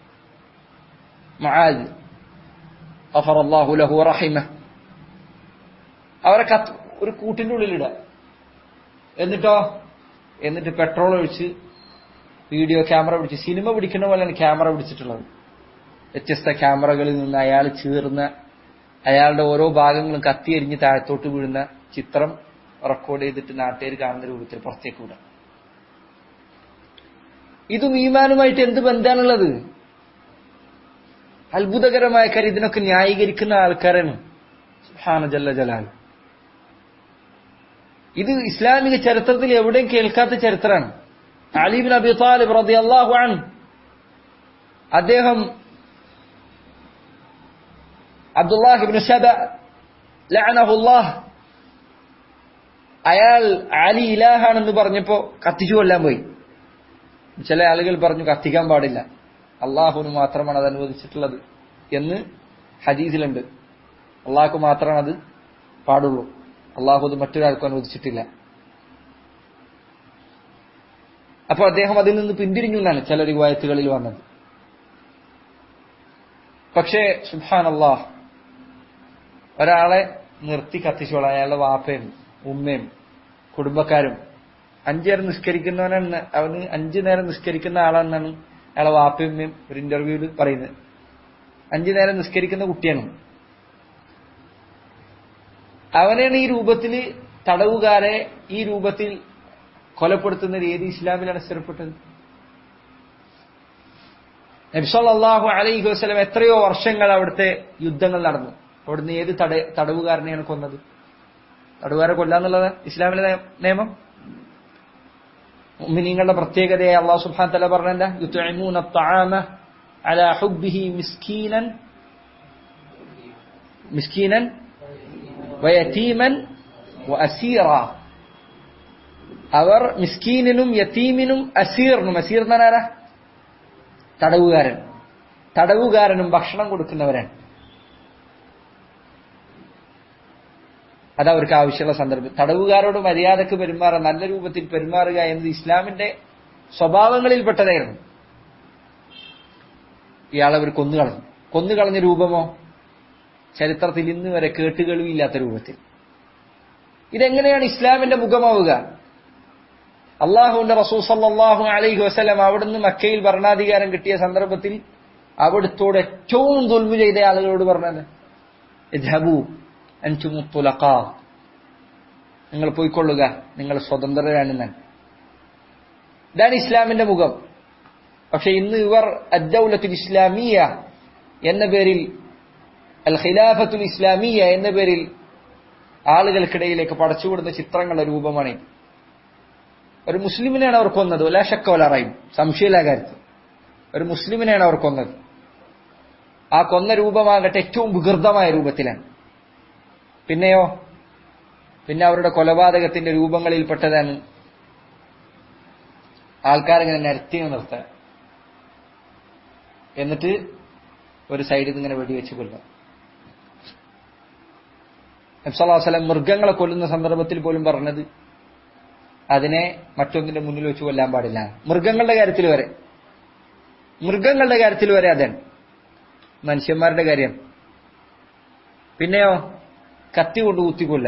മഹാദ് അഫറല്ലാഹു ലഹു റഹിമ അവരെ കത്ത് ഒരു കൂട്ടിന്റെ ഉള്ളിലിടുക എന്നിട്ടോ എന്നിട്ട് പെട്രോൾ ഒഴിച്ച് വീഡിയോ ക്യാമറ പിടിച്ച് സിനിമ പിടിക്കുന്ന പോലെയാണ് ക്യാമറ പിടിച്ചിട്ടുള്ളത് വ്യത്യസ്ത ക്യാമറകളിൽ നിന്ന് അയാൾ ചീർന്ന അയാളുടെ ഓരോ ഭാഗങ്ങളും കത്തിയെരിഞ്ഞ് താഴത്തോട്ട് വീഴുന്ന ചിത്രം റെക്കോർഡ് ചെയ്തിട്ട് നാട്ടുകാർ കാണുന്ന രൂപത്തിൽ പുറത്തേക്ക് വിടാം ഇതും ഈമാനുമായിട്ട് എന്ത് ബന്ധാണുള്ളത് അത്ഭുതകരമായ കാര്യം ഇതിനൊക്കെ ന്യായീകരിക്കുന്ന ആൾക്കാരാണ് സുഹാന ജല്ല ജലാൽ ഇത് ഇസ്ലാമിക ചരിത്രത്തിൽ എവിടെയും കേൾക്കാത്ത ചരിത്രമാണ് അലീബിൻ അബി താലിബ് റതി അള്ളാഹു ആണ് അദ്ദേഹം അബ്ദുല്ലാഹിബിൻ ഷബ ലഅനഹുല്ലാഹ് അയാൾ അലി ഇലാഹാണെന്ന് പറഞ്ഞപ്പോ കത്തിച്ചു കൊല്ലാൻ പോയി ചില ആളുകൾ പറഞ്ഞു കത്തിക്കാൻ പാടില്ല അള്ളാഹുവിന് മാത്രമാണ് അത് അനുവദിച്ചിട്ടുള്ളത് എന്ന് ഹദീസിലുണ്ട് അള്ളാഹു മാത്രമാണ് അത് പാടുള്ളൂ അള്ളാഹു അത് മറ്റൊരാൾക്കും അനുവദിച്ചിട്ടില്ല അപ്പോൾ അദ്ദേഹം അതിൽ നിന്ന് പിന്തിരിഞ്ഞു എന്നാണ് ചില റിവായത്തുകളിൽ വന്നത് പക്ഷേ സുഹാൻ അള്ളാഹ് ഒരാളെ നിർത്തി കത്തിച്ചോളാം അയാളുടെ വാപ്പയും ഉമ്മയും കുടുംബക്കാരും അഞ്ചു നേരം നിസ്കരിക്കുന്നവനാണ് അവന് അഞ്ചു നേരം നിസ്കരിക്കുന്ന ആളാണെന്നാണ് അയാളെ വാപ്പയും ഉമ്മയും ഒരു ഇന്റർവ്യൂവിൽ പറയുന്നത് അഞ്ചു നേരം നിസ്കരിക്കുന്ന കുട്ടിയാണ് അവനെയാണ് ഈ രൂപത്തിൽ തടവുകാരെ ഈ രൂപത്തിൽ കൊലപ്പെടുത്തുന്ന രീതി ഇസ്ലാമിലാണ് സ്ഥിരപ്പെട്ടത് നബ്സല്ലാഹു അലൈഹി വസ്ലം എത്രയോ വർഷങ്ങൾ അവിടുത്തെ യുദ്ധങ്ങൾ നടന്നു അവിടുന്ന് ഏത് തട തടവുകാരനെയാണ് കൊന്നത് തടവുകാരെ കൊല്ലാന്നുള്ളത് ഇസ്ലാമിലെ നിയമം മുഅ്മിനീങ്ങളുടെ പ്രത്യേകതയായ അള്ളാഹു സുബ്ഹാന തആല പറഞ്ഞെന്താ യുത്ഇമൂന അത്അാമ അലാ ഹുബ്ബിഹി മിസ്കീനൻ മിസ്കീനൻ വയതീമൻ വഅസീറ അവർ മിസ്കീനിനും യതീമിനും അസീറിനും അസീർ എന്ന് ആരാ തടവുകാരൻ തടവുകാരനും ഭക്ഷണം കൊടുക്കുന്നവരാണ് അത് അവർക്ക് ആവശ്യമുള്ള സന്ദർഭം തടവുകാരോട് മര്യാദക്ക് പെരുമാറുക നല്ല രൂപത്തിൽ പെരുമാറുക എന്നത് ഇസ്ലാമിന്റെ സ്വഭാവങ്ങളിൽപ്പെട്ടതായിരുന്നു ഇയാളെ അവർ കൊന്നുകളഞ്ഞു കൊന്നുകളഞ്ഞ രൂപമോ ചരിത്രത്തിൽ ഇന്ന് വരെ കേട്ടുകേൾവിയില്ലാത്ത രൂപത്തിൽ ഇതെങ്ങനെയാണ് ഇസ്ലാമിന്റെ മുഖമാവുക അള്ളാഹുവിന്റെ റസൂൽ സല്ലാഹു അലൈഹി വസ്ലം അവിടുന്ന് മക്കയിൽ ഭരണാധികാരം കിട്ടിയ സന്ദർഭത്തിൽ അവിടുത്തോട് ഏറ്റവും ദുൽമു ചെയ്ത ആളുകളോട് പറഞ്ഞത് ഇദ്ഹബു അൻതുമുത്തുലഖാ നിങ്ങൾ പോയിക്കൊള്ളുക നിങ്ങൾ സ്വതന്ത്രരാണ് ഞാൻ ഇതാണ് ഇസ്ലാമിന്റെ മുഖം പക്ഷെ ഇന്ന് ഇവർ അദ്ദൗലത്തുൽ ഇസ്ലാമിയ എന്ന പേരിൽ അൽ ഖിലാഫത്തുൽ ഇസ്ലാമിയ എന്ന പേരിൽ ആളുകൾക്കിടയിലേക്ക് പടച്ചുവിടുന്ന ചിത്രങ്ങളുടെ രൂപമാണ് ഒരു മുസ്ലിമിനെയാണ് അവർ കൊന്നത് ഒലാശക്കോലറയും സംശയമില്ല കാര്യത്തിൽ ഒരു മുസ്ലിമിനെയാണ് അവർ കൊന്നത് ആ കൊന്ന രൂപമാകട്ടെ ഏറ്റവും വികൃതമായ രൂപത്തിലാണ് പിന്നെയോ പിന്നെ അവരുടെ കൊലപാതകത്തിന്റെ രൂപങ്ങളിൽപ്പെട്ടതാണ് ആൾക്കാരിങ്ങനെ നിരത്തി നിർത്താൻ എന്നിട്ട് ഒരു സൈഡിൽ നിന്ന് ഇങ്ങനെ വെടിവെച്ച് കൊല്ലുക നബ്സല്ലാസ്ലം മൃഗങ്ങളെ കൊല്ലുന്ന സന്ദർഭത്തിൽ പോലും പറഞ്ഞത് അതിനെ മറ്റൊന്നിന്റെ മുന്നിൽ വെച്ച് കൊല്ലാൻ പാടില്ല മൃഗങ്ങളുടെ കാര്യത്തിൽ വരെ മൃഗങ്ങളുടെ കാര്യത്തിൽ വരെ അതാണ് മനുഷ്യന്മാരുടെ കാര്യം പിന്നെയോ കത്തി കൊണ്ട് കുത്തിക്കൊല്ല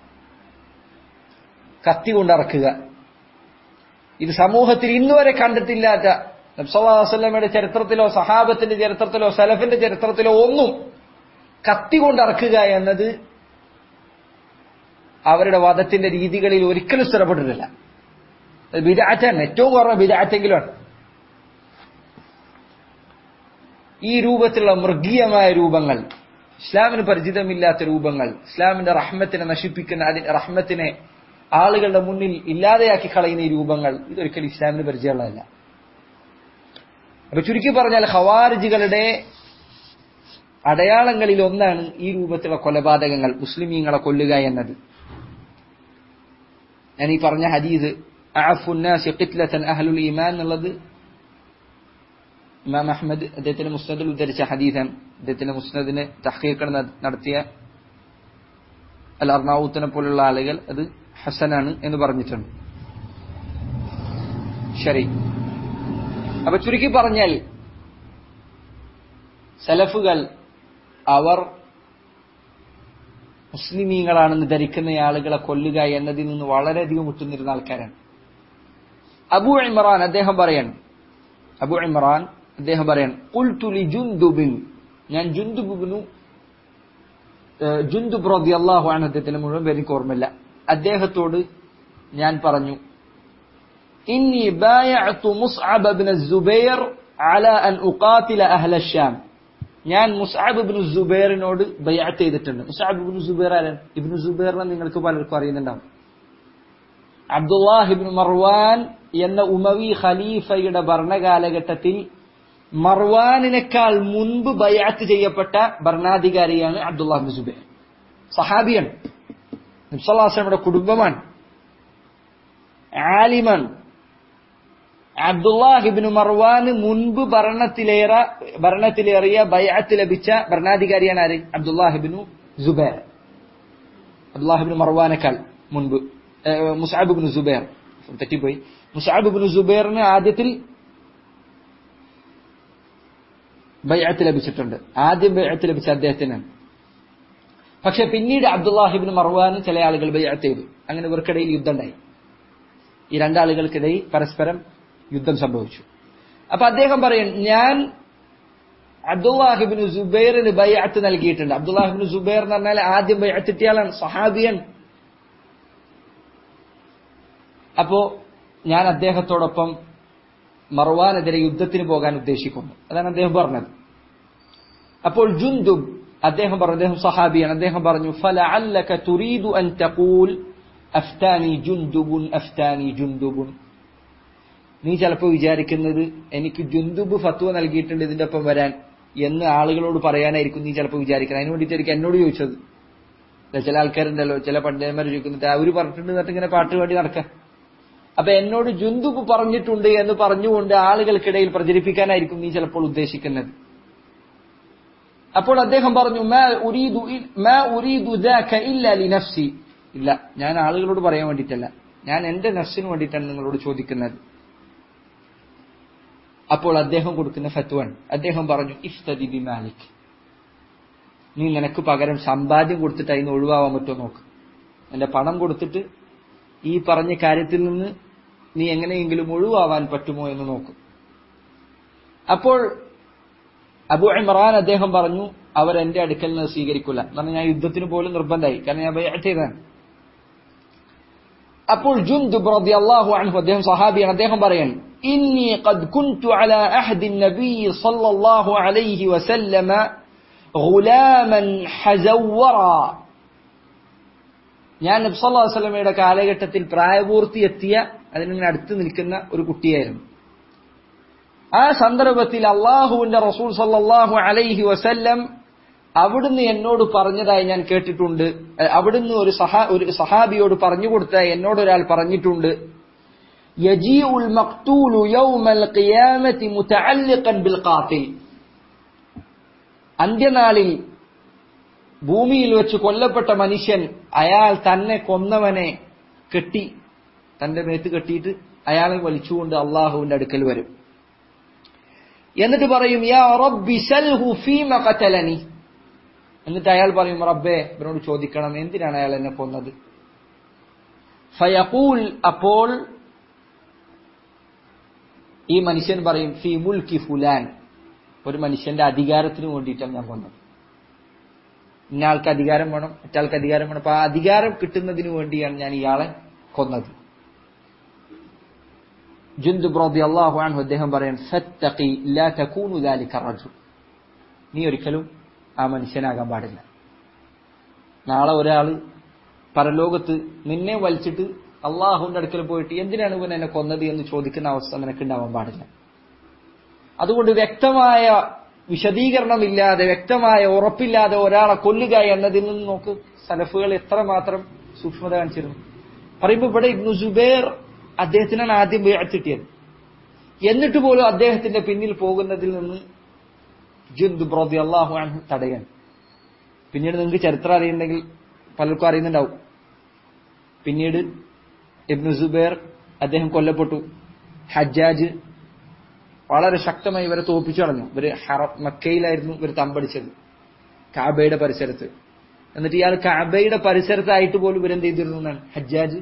കത്തി കൊണ്ട് ഇറക്കുക ഇത് സമൂഹത്തിൽ ഇന്നുവരെ കണ്ടിട്ടില്ലാത്ത നബ്സല്ലാസ്ലമയുടെ ചരിത്രത്തിലോ സഹാബത്തിന്റെ ചരിത്രത്തിലോ സലഫിന്റെ ചരിത്രത്തിലോ ഒന്നും കത്തി കൊണ്ട് ഇറക്കുക എന്നത് അവരുടെ വധത്തിന്റെ രീതികളിൽ ഒരിക്കലും സ്ഥിരപ്പെട്ടിട്ടില്ല ബിദാറ്റാണ് ഏറ്റവും കുറഞ്ഞ ബിദാറ്റെങ്കിലുമാണ് ഈ രൂപത്തിലുള്ള മൃഗീയമായ രൂപങ്ങൾ ഇസ്ലാമിന് പരിചിതമില്ലാത്ത രൂപങ്ങൾ ഇസ്ലാമിന്റെ റഹ്മത്തിനെ നശിപ്പിക്കുന്ന അതിന്റെ റഹ്മത്തിനെ ആളുകളുടെ മുന്നിൽ ഇല്ലാതെയാക്കി കളയുന്ന ഈ രൂപങ്ങൾ ഇതൊരിക്കലും ഇസ്ലാമിന് പരിചയമുള്ളതല്ല അപ്പൊ ചുരുക്കി പറഞ്ഞാൽ ഹവാരിജികളുടെ അടയാളങ്ങളിൽ ഒന്നാണ് ഈ രൂപത്തിലുള്ള കൊലപാതകങ്ങൾ മുസ്ലിമീങ്ങളെ കൊല്ലുക എന്നത് ഞാൻ ഈ പറഞ്ഞ ഹദീസ് അഹ്ലുൽ ഈമാൻ എന്നുള്ളത് ഇമാം അഹമ്മദ് അദ്ദേഹത്തിന്റെ മുസ്നദിൽ ഉദ്ധരിച്ച ഹദീസാണ് അദ്ദേഹത്തിന്റെ മുസ്നദിന് തഹ്ഖീഖ് നടത്തിയ അൽ അർണാവൂത്തിനെ പോലുള്ള ആളുകൾ അത് ഹസനാണ് എന്ന് പറഞ്ഞിട്ടുണ്ട് ശരി അപ്പൊ ചുരുക്കി പറഞ്ഞാൽ സലഫുകൾ അവർ മുസ്ലിമീങ്ങളാണെന്ന് ധരിക്കുന്ന ആളുകളെ കൊല്ലുക എന്നതിൽ നിന്ന് വളരെയധികം വിട്ടുനിരുന്ന ആൾക്കാരാണ് അബു ഇമ്രാൻ അദ്ദേഹം പറയാൻ അബു ഇമ്രാൻ അദ്ദേഹം പറയാൻ ഉൽത്തുലി ജുന്ദുബിൻ ഞാൻ ജുന്ദുബിനു ജുന്ദുബ് റോദി അള്ളാഹു ആണ് അദ്ദേഹത്തിന്റെ മുഴുവൻ പേര് എനിക്ക് ഓർമ്മയില്ല അദ്ദേഹത്തോട് ഞാൻ പറഞ്ഞു ഇന്നി ബായഅതു മുസ്അബ് ഇബ്നു സുബൈർ അല അൻ ഉഖാതില അഹ്ല ഷാം ഞാൻ മുസ്അബ് ഇബ്നു സുബൈറിനോട് ബൈഅത്ത് ചെയ്തിട്ടുണ്ട് മുസ്അബ് ഇബ്നു സുബൈർ ആരാണ് ഇബ്നു സുബൈറിനെ നിങ്ങൾക്ക് പലർക്കും അറിയുന്നുണ്ടാവും അബ്ദുല്ലാഹ് ഇബ്നു മർവാൻ എന്ന ഉമവി ഖലീഫയുടെ ഭരണകാലഘട്ടത്തിൽ മർവാനിനേക്കാൾ മുൻപ് ബയാത്ത് ചെയ്യപ്പെട്ട ഭരണാധികാരിയാണ് അബ്ദുല്ലാഹ് സുബൈർ സഹാബിയാണ് നിബ്സല്ലാസ്ലമിയുടെ കുടുംബമാണ് ആലിമൻ അബ്ദുല്ലാഹിബിന് മർവാന് മുൻപ് ഭരണത്തിലേറ ഭരണത്തിലേറിയ ബയാത്ത് ലഭിച്ച ഭരണാധികാരിയാണ് ആര് അബ്ദുല്ലാഹിബിനു ജുബൈർ അബ്ദുല്ലാഹിബിന് മർവാനേക്കാൾ മുൻപ് മുസാബിബിന് സുബൈർ തെറ്റിപ്പോയി മുസാബിബിന് സുബൈറിന് ആദ്യത്തിൽ ബൈഅത്ത് ലഭിച്ചിട്ടുണ്ട് ആദ്യം ബൈഅത്ത് ലഭിച്ച അദ്ദേഹത്തിനാണ് പക്ഷെ പിന്നീട് അബ്ദുല്ലാഹിബിന് മർവാന് ചില ആളുകൾ ബൈഅത്ത് ചെയ്തു അങ്ങനെ ഇവർക്കിടയിൽ യുദ്ധം ഉണ്ടായി ഈ രണ്ടാളുകൾക്കിടയിൽ പരസ്പരം യുദ്ധം സംഭവിച്ചു അപ്പൊ അദ്ദേഹം പറയും ഞാൻ അബ്ദുല്ലാഹിബിന് സുബൈറിന് ബൈഅത്ത് നൽകിയിട്ടുണ്ട് അബ്ദുല്ലാഹിബിന് സുബൈർ എന്ന് പറഞ്ഞാൽ ആദ്യം ബൈഅത്ത് കിട്ടിയാലാണ് സഹാബിയൻ അപ്പോ ഞാൻ അദ്ദേഹത്തോടൊപ്പം മർവാനെതിരെ യുദ്ധത്തിന് പോകാൻ ഉദ്ദേശിക്കുന്നു അതാണ് അദ്ദേഹം പറഞ്ഞത് അപ്പോൾ ജുന്ദുബ് അദ്ദേഹം പറഞ്ഞു അദ്ദേഹം സഹാബിയാണ് അദ്ദേഹം പറഞ്ഞു ഫലഅല്ലക തുരീദു അൻ തഖൂൽ അഫ്താനി ജുന്ദുബുൻ അഫ്താനി ജുന്ദുബുൻ നീ ചിലപ്പോൾ വിചാരിക്കുന്നത് എനിക്ക് ജുന്ദുബ് ഫത്വ നൽകിയിട്ടുണ്ട് ഇതിന്റെ ഒപ്പം വരാൻ എന്ന് ആളുകളോട് പറയാനായിരിക്കും നീ ചിലപ്പോൾ വിചാരിക്കുന്നത് അതിന് വേണ്ടിയിട്ടായിരിക്കും എന്നോട് ചോദിച്ചത് ചില ആൾക്കാരുണ്ടല്ലോ ചില പണ്ഡിതന്മാർ ചോദിക്കുന്നിട്ട് അവര് പറഞ്ഞിട്ടുണ്ട് എന്നിട്ട് ഇങ്ങനെ പാട്ട് പാടി നടക്കാം അപ്പൊ എന്നോട് ജുന്ദുബ് പറഞ്ഞിട്ടുണ്ട് എന്ന് പറഞ്ഞുകൊണ്ട് ആളുകൾക്കിടയിൽ പ്രചരിപ്പിക്കാനായിരിക്കും നീ ചിലപ്പോൾ ഉദ്ദേശിക്കുന്നത് അപ്പോൾ അദ്ദേഹം പറഞ്ഞു ഇല്ല ഞാൻ ആളുകളോട് പറയാൻ വേണ്ടിയിട്ടല്ല ഞാൻ എന്റെ നഫ്സിന് വേണ്ടിയിട്ടാണ് നിങ്ങളോട് ചോദിക്കുന്നത് അപ്പോൾ അദ്ദേഹം കൊടുക്കുന്ന ഫത്വൻ അദ്ദേഹം പറഞ്ഞു ഇഫ്തദി ബി മാലിക് നീ നിനക്ക് പകരം സമ്പാദ്യം കൊടുത്തിട്ട് അതിന് ഒഴിവാവാൻ പറ്റുമോ നോക്ക് എന്റെ പണം കൊടുത്തിട്ട് ഈ പറഞ്ഞ കാര്യത്തിൽ നിന്ന് നീ എങ്ങനെയെങ്കിലും ഒഴിവാവാൻ പറ്റുമോ എന്ന് നോക്കും അപ്പോൾ അബു ഇമ്രാൻ അദ്ദേഹം പറഞ്ഞു അവർ എന്റെ അടുക്കൽ നിന്ന് സ്വീകരിക്കില്ല എന്ന് ഞാൻ യുദ്ധത്തിന് പോലും നിർബന്ധമായി കാരണം ഞാൻ ബൈഅത്ത് ചെയ്താണ് അപ്പോൾ ജുന്ദുബ് റളിയല്ലാഹു അൻഹു അദ്ദേഹം സഹാബിയാണ് അദ്ദേഹം പറയാൻ ഇന്നി ഖദ് കുൻതു അലാ അഹദി നബി സല്ലല്ലാഹു അലൈഹി വസല്ലമ ഗുലാമൻ ഹസവറ ഞാൻ നബി സല്ലല്ലാഹു അലൈഹി വസല്ലമയുടെ കാലഘട്ടത്തിൽ പ്രായപൂർത്തി എത്തിയ അതിനിങ്ങനെ അടുത്ത് നിൽക്കുന്ന ഒരു കുട്ടിയായിരുന്നു ആ സന്ദർഭത്തിൽ അള്ളാഹുവിന്റെ റസൂൽ സല്ലല്ലാഹു അലൈഹി വസല്ലം അവിടുന്ന് എന്നോട് പറഞ്ഞതായി ഞാൻ കേട്ടിട്ടുണ്ട് അവിടുന്ന് ഒരു സഹാ ഒരു സഹാബിയോട് പറഞ്ഞു കൊടുത്തതായി എന്നോട് ഒരാൾ പറഞ്ഞിട്ടുണ്ട് യജീഉൽ മഖ്തൂലു യൗമൽ ഖിയാമത്തി മുതഅല്ലിഖൻ ബിൽ ഖാതിൽ അന്ത്യനാളിൽ ഭൂമിയിൽ വെച്ച് കൊല്ലപ്പെട്ട മനുഷ്യൻ അയാൾ തന്നെ കൊന്നവനെ കെട്ടി തന്റെ മേത്ത് കെട്ടിയിട്ട് അയാളെ വലിച്ചുകൊണ്ട് അള്ളാഹുവിന്റെ അടുക്കൽ വരും എന്നിട്ട് പറയും യാ റബ്ബി സൽഹു ഫീമ ഖതലനി എന്നിട്ട് അയാൾ പറയും റബ്ബേ ഇവരോട് ചോദിക്കണം എന്തിനാണ് അയാൾ എന്നെ കൊന്നത് ഫയഖൂൽ അപ്പോൾ ഈ മനുഷ്യൻ പറയും ഫി മുൽക്കി ഫുലാൻ ഒരു മനുഷ്യന്റെ അധികാരത്തിന് വേണ്ടിയിട്ടാണ് ഞാൻ കൊന്നത് ഇന്നയാൾക്ക് അധികാരം വേണം മറ്റാൾക്ക് അധികാരം വേണം അപ്പൊ ആ അധികാരം കിട്ടുന്നതിന് വേണ്ടിയാണ് ഞാൻ ഇയാളെ കൊന്നത് ജുന്ദുബ് റളിയല്ലാഹു അൻഹു അദ്ദേഹം പറയാൻ ഫത്തഖി ലാ തകൂനു ദാലിക റജുൽ നീ ഒരിക്കലും ആ മനുഷ്യനാകാൻ പാടില്ല നാളെ ഒരാൾ പരലോകത്ത് നിന്നെ വലിച്ചിട്ട് അള്ളാഹുവിന്റെ അടുക്കൽ പോയിട്ട് എന്തിനാണ് ഇവൻ എന്നെ കൊന്നത് എന്ന് ചോദിക്കുന്ന അവസ്ഥ നിനക്ക് ഉണ്ടാവാൻ പാടില്ല അതുകൊണ്ട് വ്യക്തമായ വിശദീകരണമില്ലാതെ വ്യക്തമായ ഉറപ്പില്ലാതെ ഒരാളെ കൊല്ലുക എന്നതിൽ നിന്ന് നോക്ക് സലഫുകൾ എത്രമാത്രം സൂക്ഷ്മത കാണിച്ചിരുന്നു പറയുമ്പോൾ ഇവിടെ ഇബ്നു സുബൈർ അദ്ദേഹത്തിനാണ് ആദ്യം ബേഅത്തിട്ടിയത് എന്നിട്ട് പോലും അദ്ദേഹത്തിന്റെ പിന്നിൽ പോകുന്നതിൽ നിന്ന് ജുന്ദു ബ്രോദി അള്ളാഹു അൻഹു തടയാൻ പിന്നീട് നിങ്ങൾക്ക് ചരിത്രം അറിയുന്നുണ്ടെങ്കിൽ പലർക്കും അറിയുന്നുണ്ടാവും പിന്നീട് ഇബ്നു സുബൈർ അദ്ദേഹം കൊല്ലപ്പെട്ടു ഹജ്ജാജ് വളരെ ശക്തമായി ഇവരെ തോപ്പിച്ചു കളഞ്ഞു ഇവര് ഹറ മക്കയിലായിരുന്നു ഇവർ തമ്പടിച്ചത് കാബയുടെ പരിസരത്ത് എന്നിട്ട് ഇയാൾ കാബയുടെ പരിസരത്തായിട്ട് പോലും ഇവരെന്ത് ചെയ്തിരുന്നു എന്നാണ് ഹജ്ജാജ്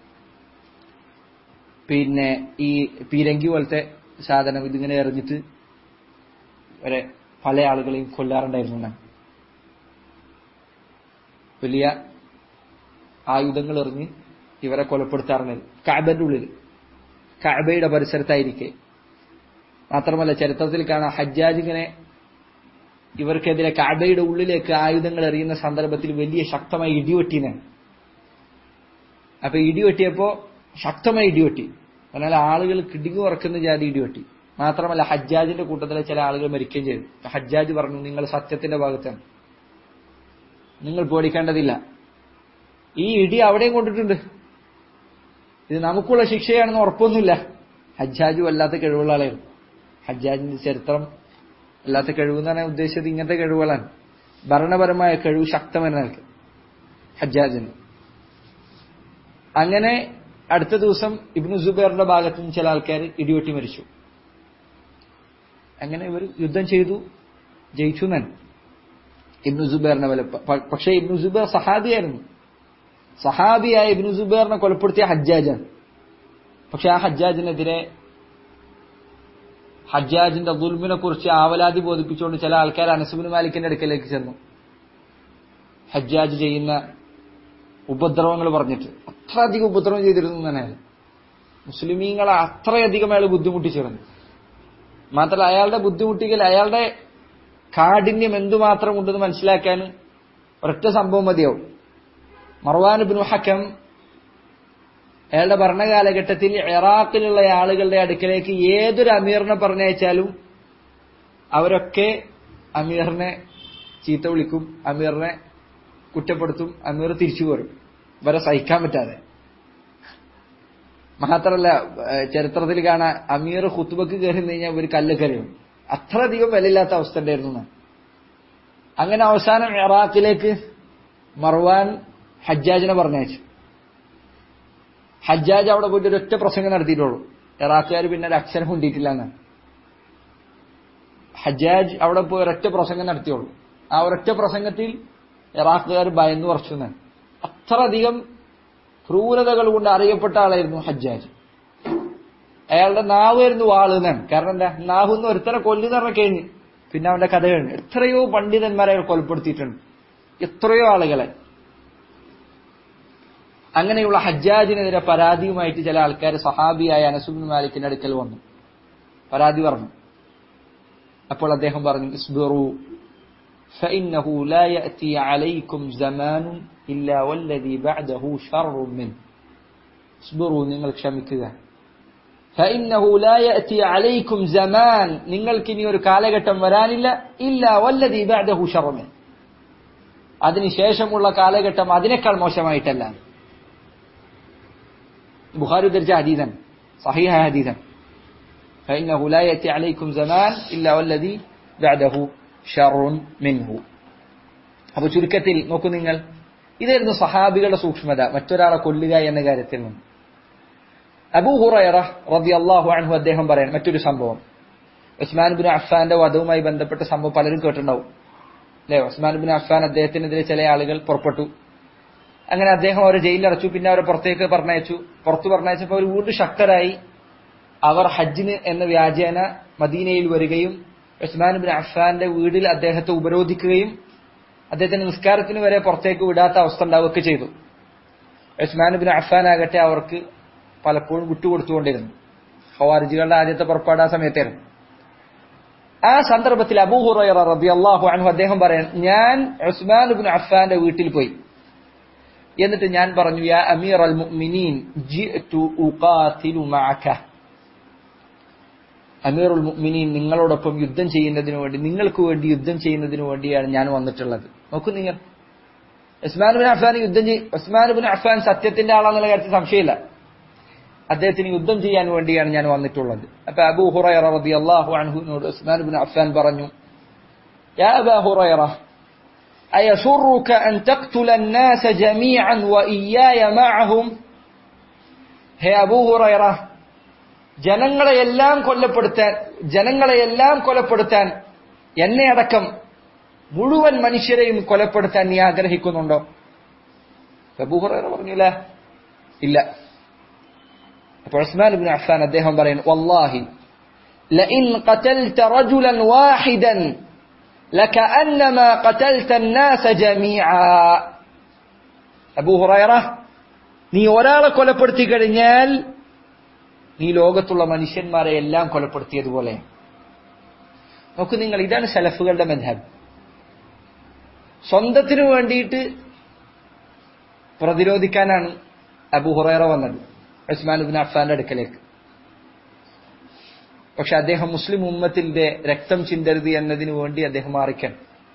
പിന്നെ ഈ പീരങ്കി പോലത്തെ സാധനം ഇതിങ്ങനെ എറിഞ്ഞിട്ട് വരെ പല ആളുകളെയും കൊല്ലാറുണ്ടായിരുന്നു എന്നാണ് വലിയ ആയുധങ്ങൾ എറിഞ്ഞ് ഇവരെ കൊലപ്പെടുത്താറുണ്ട് കാബന്റെ ഉള്ളിൽ കാബയുടെ പരിസരത്തായിരിക്കെ മാത്രമല്ല ചരിത്രത്തിൽ കാണാം ഹജ്ജാജ് ഇങ്ങനെ ഇവർക്കെതിരെ കാബയുടെ ഉള്ളിലേക്ക് ആയുധങ്ങൾ എറിയുന്ന സന്ദർഭത്തിൽ വലിയ ശക്തമായി ഇടിവെട്ടിനാണ് അപ്പൊ ഇടിവെട്ടിയപ്പോ ശക്തമായി ഇടിവെട്ടി എന്നാൽ ആളുകൾ കിടുങ്ങി ഉറക്കുന്ന ജാതി ഇടിവെട്ടി മാത്രമല്ല ഹജ്ജാജിന്റെ കൂട്ടത്തിലെ ചില ആളുകൾ മരിക്കുകയും ചെയ്തു ഹജ്ജാജ് പറഞ്ഞു നിങ്ങൾ സത്യത്തിന്റെ ഭാഗത്താണ് നിങ്ങൾ പേടിക്കേണ്ടതില്ല ഈ ഇടി അവിടെയും കൊണ്ടിട്ടുണ്ട് ഇത് നമുക്കുള്ള ശിക്ഷയാണെന്ന് ഉറപ്പൊന്നുമില്ല ഹജ്ജാജു വല്ലാത്ത കഴിവുള്ള ആളായിരുന്നു ഹജ്ജാജിന്റെ ചരിത്രം അല്ലാത്ത കഴിവ് എന്ന് പറഞ്ഞാൽ ഉദ്ദേശിച്ചത് ഇങ്ങനത്തെ കഴിവുകളാണ് ഭരണപരമായ കഴിവ് ശക്തമെന്ന നിലക്ക് ഹജ്ജാജിന് അങ്ങനെ അടുത്ത ദിവസം ഇബ്നു സുബൈറിന്റെ ഭാഗത്തു നിന്ന് ചില ആൾക്കാർ ഇടിവെട്ടി മരിച്ചു അങ്ങനെ ഇവർ യുദ്ധം ചെയ്തു ജയിച്ചു നൻ ഇബ്നു സുബൈറിനെ വല പക്ഷേ ഇബ്നു സുബൈർ സഹാബിയായിരുന്നു സഹാബിയായ ഇബ്നു സുബൈറിനെ കൊലപ്പെടുത്തിയ ഹജ്ജാജാണ് പക്ഷെ ആ ഹജ്ജാജിനെതിരെ ഹജ്ജാജിന്റെ ദുൽമിനെ കുറിച്ച് ആവലാതി ബോധിപ്പിച്ചുകൊണ്ട് ചില ആൾക്കാർ അനസുബിൻ മാലിക്കിന്റെ അടുക്കലേക്ക് ചെന്നു ഹജ്ജാജ് ചെയ്യുന്ന ഉപദ്രവങ്ങൾ പറഞ്ഞിട്ട് അത്ര അധികം ഉപദ്രവം ചെയ്തിരുന്നു തന്നെ മുസ്ലിമീങ്ങളെ അത്രയധികം അയാൾ ബുദ്ധിമുട്ടിച്ചിരുന്നു മാത്രമല്ല അയാളുടെ ബുദ്ധിമുട്ടിക്കൽ അയാളുടെ കാഠിന്യം എന്തുമാത്രം ഉണ്ടെന്ന് മനസ്സിലാക്കാൻ ഒരൊറ്റ സംഭവം മതിയാവും മർവാൻ ബിൻ ഹക്കം അയാളുടെ ഭരണകാലഘട്ടത്തിൽ ഇറാഖിലുള്ള ആളുകളുടെ അടുക്കലേക്ക് ഏതൊരു അമീറിനെ പറഞ്ഞയച്ചാലും അവരൊക്കെ അമീറിനെ ചീത്ത വിളിക്കും അമീറിനെ കുറ്റപ്പെടുത്തും അമീർ തിരിച്ചു പോരും ഇവരെ സഹിക്കാൻ പറ്റാതെ മാത്രല്ല ചരിത്രത്തിൽ കാണാൻ അമീർ ഹുത്തുബക്ക് കയറി കഴിഞ്ഞാൽ ഒരു കല്ല് കരയും അത്രയധികം വിലയില്ലാത്ത അവസ്ഥ ഉണ്ടായിരുന്നു അങ്ങനെ അവസാനം ഇറാഖിലേക്ക് മർവാൻ ഹജ്ജാജിനെ പറഞ്ഞയച്ചു ഹജ്ജാജ് അവിടെ പോയിട്ട് ഒരൊറ്റ പ്രസംഗം നടത്തിയിട്ടുള്ളൂ ഇറാഖുകാർ പിന്നെ ഒരു അക്ഷരം കൊണ്ടിട്ടില്ല എന്നാണ് ഹജ്ജാജ് അവിടെ പോയി ഒരൊറ്റ പ്രസംഗം നടത്തിയുള്ളൂ ആ ഒരൊറ്റ പ്രസംഗത്തിൽ ഇറാഖുകാർ ഭയന്നു കുറച്ചു എന്നാണ് അത്രയധികം ക്രൂരതകൾ കൊണ്ട് അറിയപ്പെട്ട ആളായിരുന്നു ഹജ്ജാജ് അയാളുടെ നാവായിരുന്നു വാള് എന്നാണ് കാരണം എന്താ നാഹുന്ന് ഒരുത്തനെ കൊല്ലുന്ന പറഞ്ഞ കഴിഞ്ഞ് പിന്നെ അവന്റെ കഥ കഴിഞ്ഞു എത്രയോ പണ്ഡിതന്മാരെ അയാൾ കൊലപ്പെടുത്തിയിട്ടുണ്ട് എത്രയോ ആളുകളെ അങ്ങനെയുള്ള ഹജ്ജാജിനെതിരെ പരാതിയുമായിട്ട് ചില ആൾക്കാർ സഹാബിയായ അനസുബിൻ മാലിക്കിന്റെ അടുക്കൽ വന്നു പരാതി പറഞ്ഞു അപ്പോൾ അദ്ദേഹം പറഞ്ഞു ഇസ്ബിറു فإنه لا يأتي عليكم زمان إلا والذي بعده شر منه اصبروا നിങ്ങൾ ക്ഷമിക്കുക فإنه لا يأتي عليكم زمان നിങ്ങൾക്ക് ഇനി ഒരു കാലഘട്ടം വരാനില്ല ഇല്ല വല്ലതി بعده شر منه അതിനുശേഷമുള്ള കാലഘട്ടം അതിനേക്കാൾ മോശമായിട്ടല്ല ബുഖാരി ഉദ്ധരിച്ച ഹദീദൻ സഹീഹ ഹദീദൻ فإنه لا يأتي عليكم زمان إلا والذي بعده شر منه അപ്പൊ ചുരുക്കത്തിൽ നോക്കൂ നിങ്ങൾ ഇതായിരുന്നു സഹാബികളുടെ സൂക്ഷ്മത മറ്റൊരാളെ കൊല്ലുക എന്ന കാര്യത്തിൽ നിന്ന് അബൂ ഹുറൈറ റളിയല്ലാഹു അൻഹു അദ്ദേഹം പറയാൻ മറ്റൊരു സംഭവം ഉസ്മാൻ ബിൻ അഫ്ഫാന്റെ വധവുമായി ബന്ധപ്പെട്ട സംഭവം പലരും കേട്ടിട്ടുണ്ടാവും അല്ലെ ഉസ്മാൻ ബിൻ അഫ്ഫാൻ അദ്ദേഹത്തിനെതിരെ ചില ആളുകൾ പുറപ്പെട്ടു അങ്ങനെ അദ്ദേഹം അവരെ ജയിലിലടച്ചു പിന്നെ അവരെ പുറത്തേക്ക് പറഞ്ഞയച്ചു പുറത്തു പറഞ്ഞയച്ചപ്പോൾ അവർ വീണ്ടും ശക്തരായി അവർ ഹജ്ജിന് എന്ന വ്യാജേന മദീനയിൽ വരികയും ഉസ്മാൻ ബിൻ അഫ്ഫാന്റെ വീട്ടിൽ അദ്ദേഹത്തെ ഉപരോധിക്കുകയും അദ്ദേഹത്തിന്റെ നിസ്കാരത്തിന് വരെ പുറത്തേക്ക് വിടാത്ത അവസ്ഥ ഉണ്ടാവുകയൊക്കെ ചെയ്തു ഉസ്മാൻ ബിൻ അഫ്ഫാൻ ആകട്ടെ അവർക്ക് പലപ്പോഴും വിട്ടുകൊടുത്തുകൊണ്ടിരുന്നു ഹവാരിജികളുടെ ആദ്യത്തെ പുറപ്പാട് ആ സമയത്തായിരുന്നു ആ സന്ദർഭത്തിൽ അബൂ ഹുറൈറ റളിയല്ലാഹു അൻഹു അദ്ദേഹം പറയാൻ ഞാൻ ഉസ്മാൻ ബിൻ അഫ്ഫാന്റെ വീട്ടിൽ പോയി എന്നിട്ട് ഞാൻ പറഞ്ഞു യാ അമീർ അൽ മുഅ്മിനീൻ ജിഅ്തു ഉഖാതിലു മഅക അമീറുൽ മുഅ്മിനീൻ നിങ്ങളോടൊപ്പം യുദ്ധം ചെയ്യുന്നതിന് വേണ്ടി നിങ്ങൾക്ക് വേണ്ടി യുദ്ധം ചെയ്യുന്നതിന് വേണ്ടിയാണ് ഞാൻ വന്നിട്ടുള്ളത് നോക്കൂ നിങ്ങൾ ഉസ്മാൻ ബിൻ അഫ്ഫാൻ യുദ്ധം ചെയ് ഉസ്മാൻ ബിൻ അഫ്ഫാൻ സത്യത്തിന്റെ ആളാന്നുള്ള കാര്യത്തിൽ സംശയമില്ല അദ്ദേഹത്തിന് യുദ്ധം ചെയ്യാൻ വേണ്ടിയാണ് ഞാൻ വന്നിട്ടുള്ളത് അപ്പൊ അബൂ ഹുറൈറ റളിയല്ലാഹു അൻഹുവിനോട് ഉസ്മാൻ ബിൻ അഫ്ഫാൻ പറഞ്ഞു യാ അബാ ഹുറൈറ أيسرك أن تقتل الناس جميعا وإياي معهم ഹേ അബൂ ഹുറൈറ ജനങ്ങളെയെല്ലാം കൊല്ലപ്പെടുത്താൻ ജനങ്ങളെയെല്ലാം കൊലപ്പെടുത്താൻ എന്നെ അടക്കം മുഴുവൻ മനുഷ്യരെയും കൊലപ്പെടുത്താൻ നീ ആഗ്രഹിക്കുന്നുണ്ടോ അബൂ ഹുറൈറ പറഞ്ഞില്ല ഇല്ല അപ്പോൾ ഉസ്മാൻ ഇബ്നു അഫ്ഫാൻ അദ്ദേഹം പറയുന്നു വല്ലാഹി لئن قتلت رجلا واحدا لكأنما قتلت الناس جميعا അബൂ ഹുറൈറ നീ ഒരാളെ കൊലപ്പെടുത്തി കഴിഞ്ഞാൽ നീ ലോകത്തുള്ള മനുഷ്യന്മാരെ എല്ലാം കൊലപ്പെടുത്തിയതുപോലെ നോക്കൂ നിങ്ങൾ ഇതാണ് സലഫുകളുടെ മെധാബ് സ്വന്തത്തിനു വേണ്ടിയിട്ട് പ്രതിരോധിക്കാനാണ് അബു ഹുറൈറ വന്നത് ഉസ്മാൻ ബിൻ അഫ്ഫാന്റെ അടുക്കലേക്ക് പക്ഷെ അദ്ദേഹം മുസ്ലിം ഉമ്മത്തിന്റെ രക്തം ചിന്തരുത് എന്നതിനു വേണ്ടി അദ്ദേഹം മാറിക്കാൻ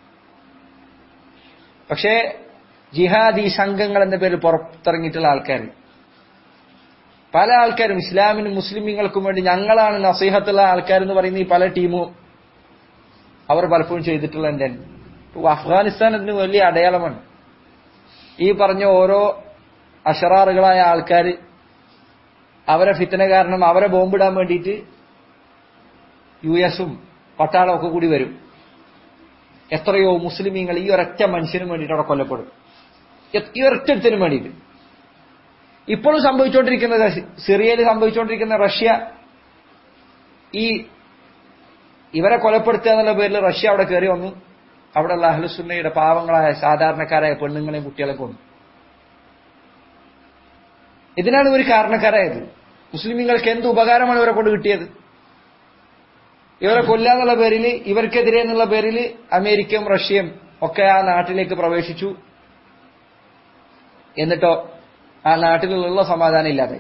പക്ഷേ ജിഹാദി സംഘങ്ങൾ എന്ന പേരിൽ പുറത്തിറങ്ങിയിട്ടുള്ള ആൾക്കാർ പല ആൾക്കാരും ഇസ്ലാമിനും മുസ്ലിമീങ്ങൾക്കും വേണ്ടി ഞങ്ങളാണ് നസീഹത്തുള്ള ആൾക്കാരെന്ന് പറയുന്ന ഈ പല ടീമും അവർ പലപ്പോഴും ചെയ്തിട്ടുള്ള എൻ്റെ അഫ്ഗാനിസ്ഥാൻ അതിന് വലിയ അടയാളമാണ് ഈ പറഞ്ഞ ഓരോ അഷറാറുകളായ ആൾക്കാർ അവരെ ഫിത്തന കാരണം അവരെ ബോംബിടാൻ വേണ്ടിയിട്ട് യു എസും പട്ടാളവും ഒക്കെ കൂടി വരും എത്രയോ മുസ്ലിമീങ്ങൾ ഈ ഒരൊറ്റ മനുഷ്യനും വേണ്ടിയിട്ട് അവിടെ കൊല്ലപ്പെടും ഈ ഒരൊറ്റത്തിനും വേണ്ടിയിട്ട് ഇപ്പോഴും സംഭവിച്ചുകൊണ്ടിരിക്കുന്നത് സിറിയയിൽ സംഭവിച്ചുകൊണ്ടിരിക്കുന്ന റഷ്യ ഈ ഇവരെ കൊലപ്പെടുത്തുക എന്നുള്ള പേരിൽ റഷ്യ അവിടെ കയറി വന്നു അവിടെയുള്ള അഹ്ലുസുന്നയുടെ പാവങ്ങളായ സാധാരണക്കാരായ പെണ്ണുങ്ങളെയും കുട്ടികളെ കൊന്നു ഇതിനാണ് ഇവർ കാരണക്കാരായത് മുസ്ലിമീങ്ങൾക്ക് എന്ത് ഉപകാരമാണ് ഇവരെ കൊണ്ട് കിട്ടിയത് ഇവരെ കൊല്ലാന്നുള്ള പേരിൽ ഇവർക്കെതിരെ എന്നുള്ള പേരിൽ അമേരിക്കയും റഷ്യയും ഒക്കെ ആ നാട്ടിലേക്ക് പ്രവേശിച്ചു എന്നിട്ടോ ആ നാട്ടിലുള്ള സമാധാനം ഇല്ലാതെ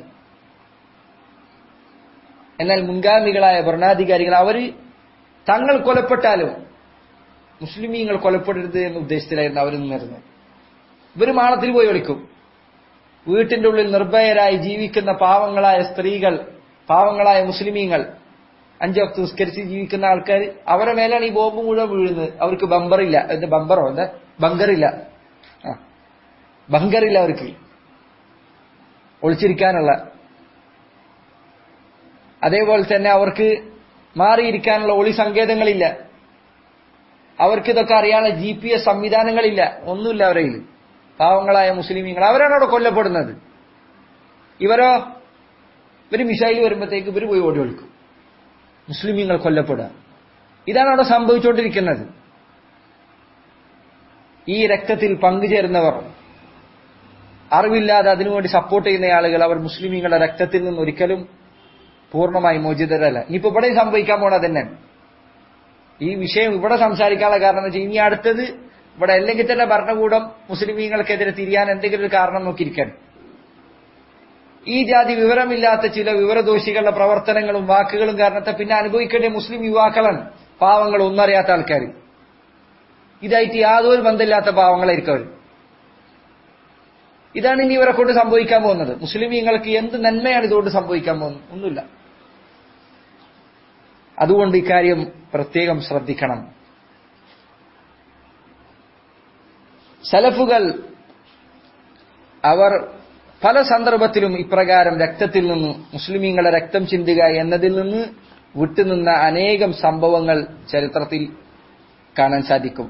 എന്നാൽ മുൻഗാമികളായ ഭരണാധികാരികൾ അവര് തങ്ങൾ കൊലപ്പെട്ടാലും മുസ്ലിമീങ്ങൾ കൊലപ്പെടരുത് എന്ന ഉദ്ദേശത്തിലായിരുന്നു അവർ നിന്നിരുന്നത് ഇവര് മാളത്തിൽ പോയി ഒളിക്കും വീട്ടിന്റെ ഉള്ളിൽ നിർഭയരായി ജീവിക്കുന്ന പാവങ്ങളായ സ്ത്രീകൾ പാവങ്ങളായ മുസ്ലിമീങ്ങൾ അഞ്ചു വക്ത് നിസ്കരിച്ച് ജീവിക്കുന്ന ആൾക്കാർ അവരെ മേലാണ് ഈ ബോംബ് മുഴുവൻ വീഴുന്നത് അവർക്ക് ബമ്പറില്ല എന്താ ബമ്പറോ എന്താ ബങ്കറില്ല ആ ബങ്കറില്ല അവർക്ക് ഒളിച്ചിരിക്കാനുള്ള അതേപോലെ തന്നെ അവർക്ക് മാറിയിരിക്കാനുള്ള ഒളി സങ്കേതങ്ങളില്ല അവർക്ക് ഇതൊക്കെ അറിയാനുള്ള ജി പി എസ് സംവിധാനങ്ങളില്ല ഒന്നുമില്ല അവരെ കയ്യിൽ പാവങ്ങളായ മുസ്ലിമീങ്ങൾ അവരാണ് അവിടെ കൊല്ലപ്പെടുന്നത് ഇവരോ ഇവര് മിസൈൽ വരുമ്പോഴത്തേക്ക് ഇവര് പോയി ഓടി ഒളിക്കും മുസ്ലിമീങ്ങൾ കൊല്ലപ്പെടുക ഇതാണ് അവിടെ സംഭവിച്ചുകൊണ്ടിരിക്കുന്നത് ഈ രക്തത്തിൽ പങ്കുചേരുന്നവർ അറിവില്ലാതെ അതിനുവേണ്ടി സപ്പോർട്ട് ചെയ്യുന്ന ആളുകൾ അവർ മുസ്ലിമീങ്ങളുടെ രക്തത്തിൽ നിന്ന് ഒരിക്കലും പൂർണ്ണമായി മോചിതരല്ല ഇനിയിപ്പോ ഇവിടെ സംഭവിക്കാൻ പോണത് തന്നെ ഈ വിഷയം ഇവിടെ സംസാരിക്കാനുള്ള കാരണം എന്ന് വെച്ചാൽ ഇനി അടുത്തത് ഇവിടെ അല്ലെങ്കിൽ തന്നെ ഭരണകൂടം മുസ്ലിമീങ്ങൾക്കെതിരെ തിരിയാൻ എന്തെങ്കിലും ഒരു കാരണം നോക്കിയിരിക്കാൻ ഈ ജാതി വിവരമില്ലാത്ത ചില വിവരദോഷികളുടെ പ്രവർത്തനങ്ങളും വാക്കുകളും കാരണത്തെ പിന്നെ അനുഭവിക്കേണ്ട മുസ്ലിം യുവാക്കളാണ് പാവങ്ങൾ ഒന്നറിയാത്ത ആൾക്കാർ ഇതായിട്ട് യാതൊരു ബന്ധമില്ലാത്ത പാവങ്ങളായിരിക്കും അവർ ഇതാണ് ഇനി ഇവരെ കൊണ്ട് സംഭവിക്കാൻ പോകുന്നത് മുസ്ലിമീങ്ങൾക്ക് എന്ത് നന്മയാണ് ഇതുകൊണ്ട് സംഭവിക്കാൻ പോകുന്നത് ഒന്നുമില്ല അതുകൊണ്ട് ഇക്കാര്യം പ്രത്യേകം ശ്രദ്ധിക്കണം സലഫുകൾ അവർ പല സന്ദർഭത്തിലും ഇപ്രകാരം രക്തത്തിൽ നിന്ന് മുസ്ലിമീങ്ങളുടെ രക്തം ചിന്തുക എന്നതിൽ നിന്ന് വിട്ടുനിന്ന അനേകം സംഭവങ്ങൾ ചരിത്രത്തിൽ കാണാൻ സാധിക്കും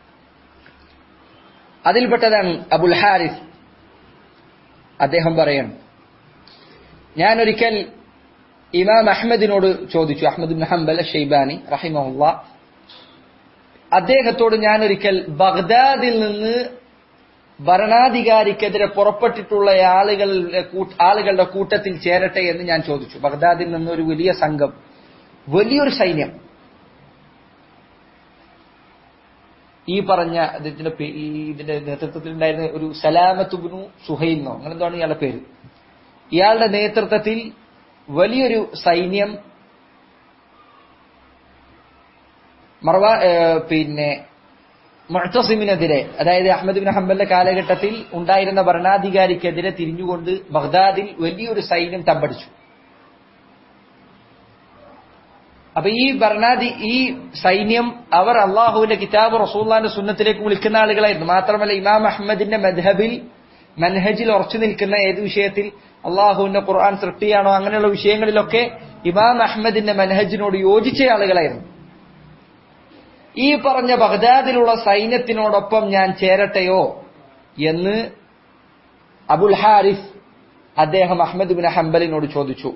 അതിൽപ്പെട്ടതാണ് അബുൽ ഹാരിസ് അദ്ദേഹം പറയണം ഞാനൊരിക്കൽ ഇമാം അഹമ്മദിനോട് ചോദിച്ചു അഹമ്മദ് ബിൻ ഹംബൽ ഷെയ്ബാനി റഹിമുള്ള അദ്ദേഹത്തോട് ഞാനൊരിക്കൽ ബഗ്ദാദിൽ നിന്ന് ഭരണാധികാരിക്കെതിരെ പുറപ്പെട്ടിട്ടുള്ള ആളുകളുടെ ആളുകളുടെ കൂട്ടത്തിൽ ചേരട്ടെ എന്ന് ഞാൻ ചോദിച്ചു ബഗ്ദാദിൽ നിന്ന് ഒരു വലിയ സംഘം വലിയൊരു സൈന്യം ഈ പറഞ്ഞ അദ്ദേഹത്തിന്റെ ഈ ഇതിന്റെ നേതൃത്വത്തിൽ ഉണ്ടായിരുന്ന ഒരു സലാമത്തുബിനു സുഹൈൽ അങ്ങനെ എന്താണ് ഇയാളുടെ പേര് ഇയാളുടെ നേതൃത്വത്തിൽ വലിയൊരു സൈന്യം മറവ പിന്നെ മുഴത്തസിമിനെതിരെ അതായത് അഹമ്മദ് ബിൻ ഹംബലിന്റെ കാലഘട്ടത്തിൽ ഉണ്ടായിരുന്ന ഭരണാധികാരിക്കെതിരെ തിരിഞ്ഞുകൊണ്ട് ബഗ്ദാദിൽ വലിയൊരു സൈന്യം തമ്പടിച്ചു അപ്പൊ ഈ ഭരണാധി ഈ സൈന്യം അവർ അള്ളാഹുവിന്റെ കിതാബ് റസൂല്ലാന്റെ സുന്നത്തിലേക്ക് വിളിക്കുന്ന ആളുകളായിരുന്നു മാത്രമല്ല ഇമാം അഹമ്മദിന്റെ മദ്ഹബിൽ മൻഹജിൽ ഉറച്ചു നിൽക്കുന്ന ഏത് വിഷയത്തിൽ അള്ളാഹുവിന്റെ ഖുർആൻ സൃഷ്ടിയാണോ അങ്ങനെയുള്ള വിഷയങ്ങളിലൊക്കെ ഇമാം അഹമ്മദിന്റെ മനഹജിനോട് യോജിച്ച ആളുകളായിരുന്നു ഈ പറഞ്ഞ ബഗ്ദാദിലുള്ള സൈന്യത്തിനോടൊപ്പം ഞാൻ ചേരട്ടെയോ എന്ന് അബുൽ ഹാരിസ് അദ്ദേഹം അഹമ്മദ് ബിൻ ഹംബലിനോട് ചോദിച്ചു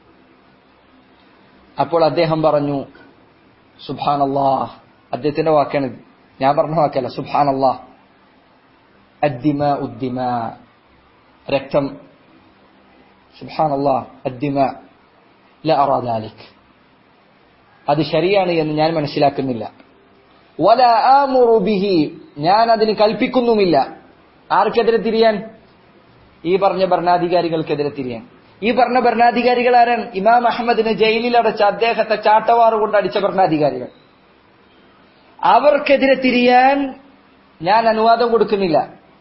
അപ്പോൾ അദ്ദേഹം പറഞ്ഞു സുബാനല്ലാഹ് അദ്ദേഹത്തിന്റെ വാക്കാണ് ഞാൻ പറഞ്ഞ വാക്കല്ല സുബാനല്ലാഹ് അദ്ദിമ ഉദ്ദിമ രക്തം സുബാനല്ലാഹ് അദ്ദിമ ല അറാദാലിക് അത് ശരിയാണ് എന്ന് ഞാൻ മനസ്സിലാക്കുന്നില്ല വല ആമുറു ബിഹി ഞാൻ അതിന് കൽപ്പിക്കുന്നുമില്ല ആർക്കെതിരെ തിരിയാൻ ഈ പറഞ്ഞ ഭരണാധികാരികൾക്കെതിരെ തിരിയാൻ ഈ പറഞ്ഞ ഭരണാധികാരികൾ ആരാണ് ഇമാം അഹമ്മദിനെ ജയിലിൽ അടച്ച അദ്ദേഹത്തെ ചാട്ടവാറ് കൊണ്ട് അടിച്ച ഭരണാധികാരികൾ അവർക്കെതിരെ തിരിയാൻ ഞാൻ അനുവാദം കൊടുക്കുന്നില്ല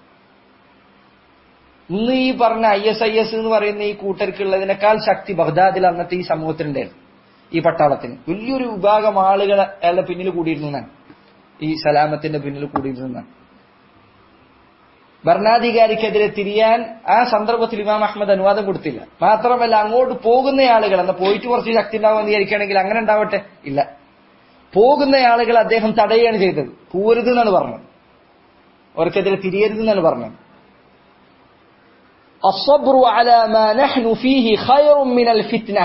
ഇന്ന് ഈ പറഞ്ഞ ഐ എസ് ഐ എസ് എന്ന് പറയുന്ന ഈ കൂട്ടർക്കുള്ളതിനേക്കാൾ ശക്തി ബഗ്ദാദിൽ അന്നത്തെ ഈ സമൂഹത്തിനുണ്ടായിരുന്നു ഈ പട്ടാളത്തിന് വലിയൊരു വിഭാഗം ആളുകൾ അയാളുടെ പിന്നിൽ കൂടിയിരുന്നാണ് ഈ സലാമത്തിന്റെ പിന്നിൽ കൂടിയിരുന്നാണ് ഭരണാധികാരിക്കെതിരെ തിരിയാൻ ആ സന്ദർഭത്തിൽ ഇമാം അഹമ്മദ് അനുവാദം കൊടുത്തില്ല മാത്രമല്ല അങ്ങോട്ട് പോകുന്ന ആളുകൾ എന്നാ പോയിട്ട് കുറച്ച് ശക്തി ഉണ്ടാവുമെന്ന് വിചാരിക്കുകയാണെങ്കിൽ അങ്ങനെ ഉണ്ടാവട്ടെ ഇല്ല പോകുന്ന ആളുകൾ അദ്ദേഹം തടയുകയാണ് ചെയ്തത് പോരുത് എന്നാണ് പറഞ്ഞത് അവർക്കെതിരെ തിരിയരുത് എന്നാണ് പറഞ്ഞത് الصبر على ما نحن فيه خير من الفتنة